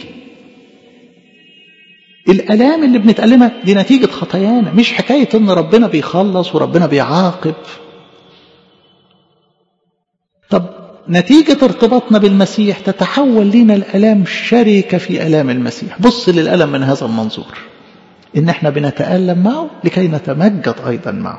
Speaker 1: الآلام اللي بنتألمها دي نتيجة خطايانا مش حكاية إن ربنا بيخلص وربنا بيعاقب طب نتيجة ارتباطنا بالمسيح تتحول لنا الألام شركة في ألام المسيح بص للألم من هذا المنظور إن احنا بنتألم معه لكي نتمجد أيضا معه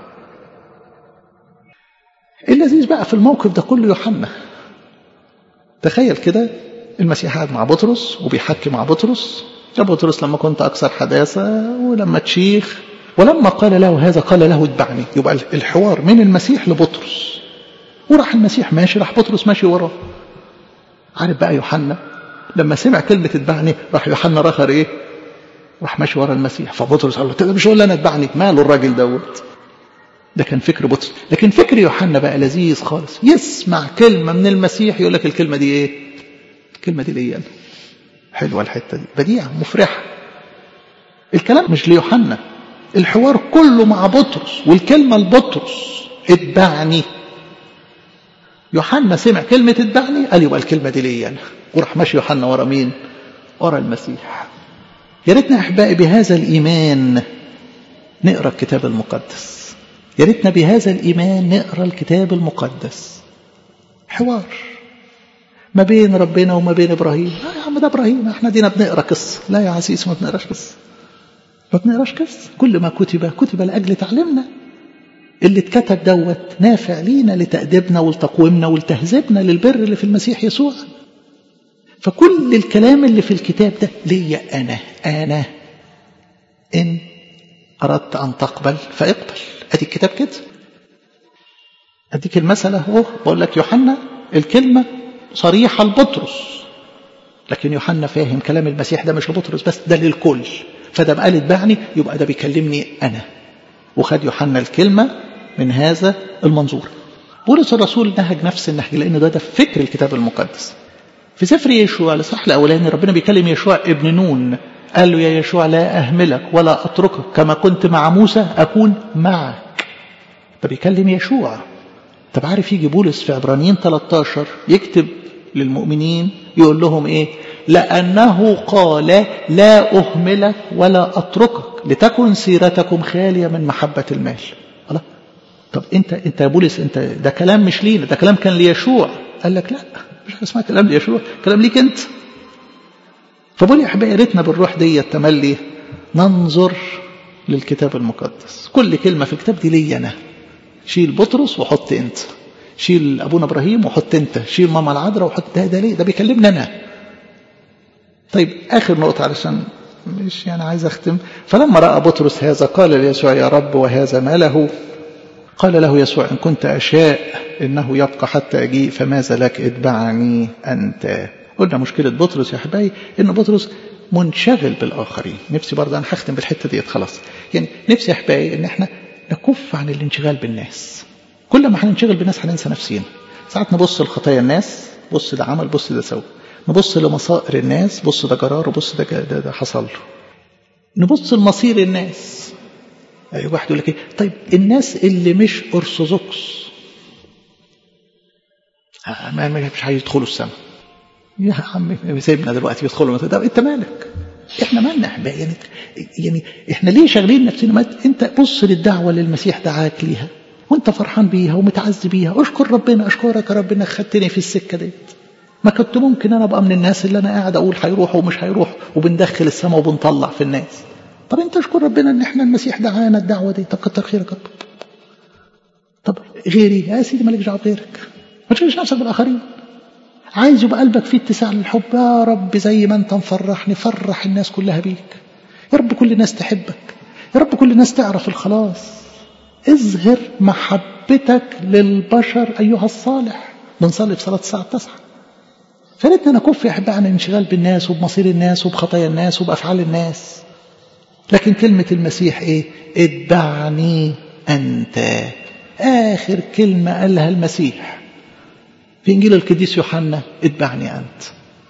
Speaker 1: اللذيذ بقى في الموقف ده كله يوحنا تخيل كده المسيح قاعد مع بطرس وبيحكي مع بطرس يا بطرس لما كنت أكثر حداثة ولما تشيخ ولما قال له هذا قال له اتبعني يبقى الحوار من المسيح لبطرس وراح المسيح ماشي راح بطرس ماشي وراه عارف بقى يوحنا لما سمع كلمة اتبعني راح يوحنا رخر ايه راح ماشي ورا المسيح فبطرس قال له تقدر مش هقول انا اتبعني ماله الراجل دوت ده كان فكر بطرس لكن فكر يوحنا بقى لذيذ خالص يسمع كلمة من المسيح يقول لك الكلمة دي ايه الكلمة دي ليا حلوة الحتة دي بديعة مفرحة الكلام مش ليوحنا الحوار كله مع بطرس والكلمة لبطرس اتبعني يوحنا سمع كلمة اتبعني قال يبقى الكلمة دي ليا أنا وراح ماشي يوحنا ورا مين ورا المسيح يا ريتنا أحبائي بهذا الإيمان نقرأ الكتاب المقدس يا ريتنا بهذا الإيمان نقرأ الكتاب المقدس حوار ما بين ربنا وما بين إبراهيم لا يا عم ده إبراهيم احنا دينا بنقرأ قصة لا يا عزيز ما بنقراش قصة ما بنقراش قصة كل ما كتب كتب لأجل تعليمنا اللي اتكتب دوت نافع لينا لتأديبنا ولتقويمنا ولتهذيبنا للبر اللي في المسيح يسوع فكل الكلام اللي في الكتاب ده ليا أنا أنا إن أردت أن تقبل فاقبل أدي الكتاب كده أديك المسألة أهو بقول لك يوحنا الكلمة صريحة لبطرس لكن يوحنا فاهم كلام المسيح ده مش لبطرس بس ده للكل فده قال اتبعني يبقى ده بيكلمني أنا وخد يوحنا الكلمة من هذا المنظور بولس الرسول نهج نفس النهج لأن ده ده فكر الكتاب المقدس في سفر يشوع الإصحاح الأولاني ربنا بيكلم يشوع ابن نون قال له يا يشوع لا أهملك ولا أتركك كما كنت مع موسى أكون معك ده بيكلم يشوع طب عارف يجي بولس في عبرانيين 13 يكتب للمؤمنين يقول لهم ايه لأنه قال لا أهملك ولا أتركك لتكن سيرتكم خالية من محبة المال الله طب انت انت يا بولس انت ده كلام مش لينا ده كلام كان ليشوع قال لك لا مش حاجه اسمها كلام ليشوع كلام ليك انت فبقول يا احبائي يا ريتنا بالروح دي التملي ننظر للكتاب المقدس كل كلمه في الكتاب دي لي انا شيل بطرس وحط انت شيل ابونا ابراهيم وحط انت شيل ماما العذراء وحط ده ده ليه ده بيكلمنا انا طيب اخر نقطه علشان مش يعني عايز اختم فلما راى بطرس هذا قال ليسوع يا رب وهذا ما له قال له يسوع ان كنت اشاء انه يبقى حتى اجيء فماذا لك اتبعني انت قلنا مشكله بطرس يا حبايبي ان بطرس منشغل بالآخرين نفسي برضه أنا هختم بالحتة ديت خلاص يعني نفسي يا أحبائي إن إحنا نكف عن الانشغال بالناس كل ما هننشغل بالناس هننسى نفسينا ساعات نبص لخطايا الناس بص ده عمل بص ده سوى نبص لمصائر الناس بص ده جرار وبص ده, ده, ده حصل له نبص لمصير الناس أي واحد يقول لك ايه طيب الناس اللي مش ارثوذكس ما مش هيدخلوا السماء يا عم سيبنا دلوقتي يدخلوا طب انت مالك احنا مالنا احنا يعني يعني احنا ليه شاغلين نفسنا ما انت بص للدعوه اللي المسيح دعاك ليها وانت فرحان بيها ومتعز بيها اشكر ربنا اشكرك يا رب انك خدتني في السكه ديت ما كنت ممكن انا ابقى من الناس اللي انا قاعد اقول هيروحوا ومش هيروحوا وبندخل السماء وبنطلع في الناس طب انت اشكر ربنا ان احنا المسيح دعانا الدعوه دي طب كتر خيرك رب طب غيري يا سيدي مالكش دعوه بغيرك ما تشغلش نفسك بالاخرين عايز يبقى قلبك فيه اتساع للحب يا رب زي ما انت مفرحني فرح الناس كلها بيك يا رب كل الناس تحبك يا رب كل الناس تعرف الخلاص اظهر محبتك للبشر ايها الصالح بنصلي في صلاه الساعه 9 فريتنا نكف يا احبائي عن الانشغال بالناس وبمصير الناس وبخطايا الناس وبافعال الناس لكن كلمة المسيح ايه اتبعني انت اخر كلمة قالها المسيح في انجيل القديس يوحنا اتبعني انت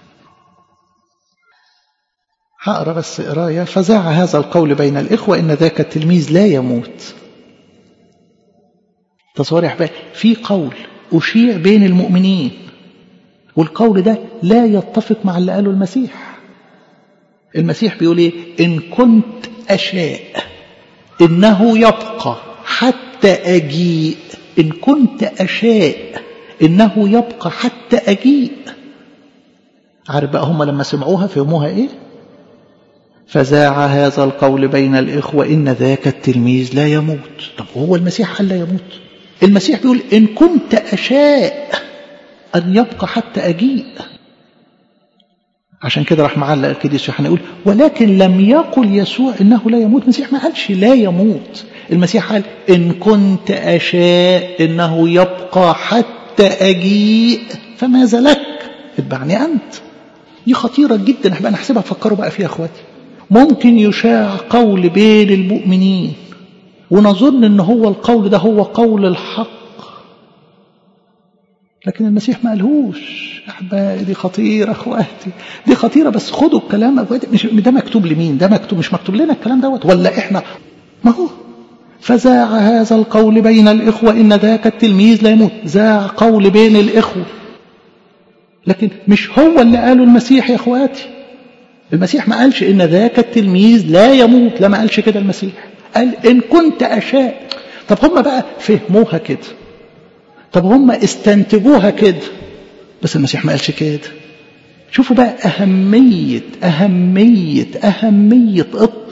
Speaker 1: هقرا بس قرايه فزاع هذا القول بين الاخوه ان ذاك التلميذ لا يموت تصور يا احبائي في قول اشيع بين المؤمنين والقول ده لا يتفق مع اللي قاله المسيح المسيح بيقول ايه ان كنت اشاء انه يبقى حتى اجيء ان كنت اشاء انه يبقى حتى اجيء عارف بقى هم لما سمعوها فهموها ايه فزاع هذا القول بين الاخوه ان ذاك التلميذ لا يموت طب هو المسيح قال لا يموت المسيح بيقول ان كنت اشاء ان يبقى حتى اجيء عشان كده راح معلق القديس يوحنا يقول ولكن لم يقل يسوع انه لا يموت المسيح ما قالش لا يموت المسيح قال ان كنت اشاء انه يبقى حتى اجيء فماذا لك اتبعني انت دي خطيره جدا احنا نحسبها فكروا بقى فيها اخواتي ممكن يشاع قول بين المؤمنين ونظن ان هو القول ده هو قول الحق لكن المسيح ما قالهوش احبائي دي خطيره اخواتي دي خطيره بس خدوا الكلام اخواتي مش ده مكتوب لمين ده مكتوب مش مكتوب لنا الكلام دوت ولا احنا ما هو فزاع هذا القول بين الاخوه ان ذاك التلميذ لا يموت زاع قول بين الاخوه لكن مش هو اللي قاله المسيح يا اخواتي المسيح ما قالش ان ذاك التلميذ لا يموت لا ما قالش كده المسيح قال ان كنت اشاء طب هم بقى فهموها كده طب هم استنتجوها كده بس المسيح ما قالش كده شوفوا بقى أهمية أهمية أهمية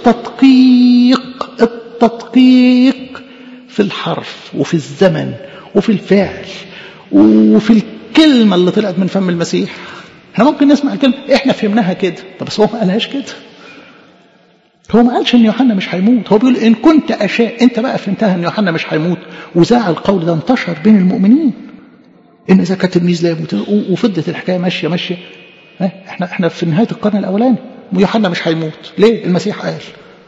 Speaker 1: التدقيق التدقيق في الحرف وفي الزمن وفي الفعل وفي الكلمة اللي طلعت من فم المسيح احنا ممكن نسمع الكلمة احنا فهمناها كده طب بس هو ما قالهاش كده هو ما قالش ان يوحنا مش هيموت هو بيقول ان كنت اشاء انت بقى فهمتها ان يوحنا مش هيموت وزاع القول ده انتشر بين المؤمنين ان اذا كان تلميذ لا يموت وفضت الحكايه ماشيه ماشيه احنا احنا في نهايه القرن الاولاني ويوحنا مش هيموت ليه المسيح قال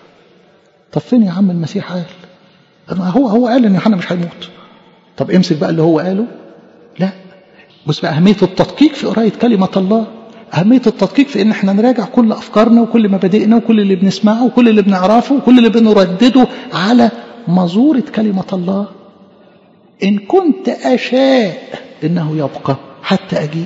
Speaker 1: طب فين يا عم المسيح قال ما هو هو قال ان يوحنا مش هيموت طب امسك بقى اللي هو قاله لا بص بقى اهميه التدقيق في قرايه كلمه الله أهمية التدقيق في إن إحنا نراجع كل أفكارنا وكل مبادئنا وكل اللي بنسمعه وكل اللي بنعرفه وكل اللي بنردده على مزورة كلمة الله إن كنت أشاء إنه يبقى حتى أجيء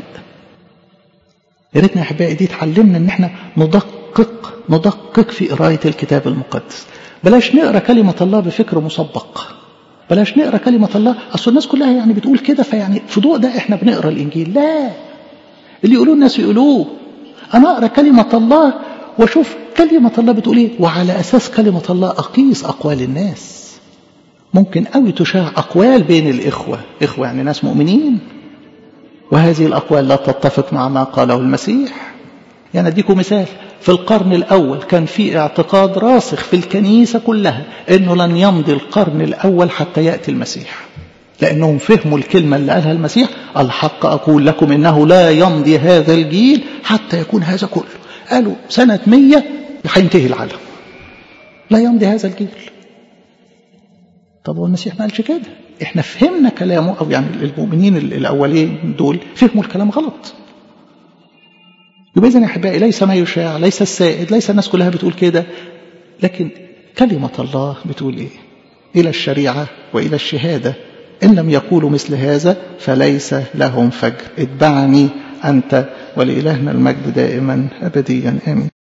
Speaker 1: يا ريتنا يا أحبائي دي اتعلمنا إن إحنا ندقق ندقق في قراية الكتاب المقدس بلاش نقرا كلمة الله بفكر مسبق بلاش نقرا كلمة الله أصل الناس كلها يعني بتقول كده فيعني في ضوء ده إحنا بنقرا الإنجيل لا اللي يقولوه الناس يقولوه أنا أقرأ كلمة الله وأشوف كلمة الله بتقول إيه وعلى أساس كلمة الله أقيس أقوال الناس ممكن أوي تشاع أقوال بين الإخوة إخوة يعني ناس مؤمنين وهذه الأقوال لا تتفق مع ما قاله المسيح يعني أديكم مثال في القرن الأول كان في اعتقاد راسخ في الكنيسة كلها أنه لن يمضي القرن الأول حتى يأتي المسيح لأنهم فهموا الكلمة اللي قالها المسيح الحق أقول لكم إنه لا يمضي هذا الجيل حتى يكون هذا كله قالوا سنة مية هينتهي العالم لا يمضي هذا الجيل طب هو المسيح ما قالش كده احنا فهمنا كلامه او يعني المؤمنين الاولين دول فهموا الكلام غلط يبقى اذا يا احبائي ليس ما يشاع ليس السائد ليس الناس كلها بتقول كده لكن كلمة الله بتقول ايه الى الشريعة والى الشهادة ان لم يقولوا مثل هذا فليس لهم فجر اتبعني انت ولإلهنا المجد دائما ابديا امين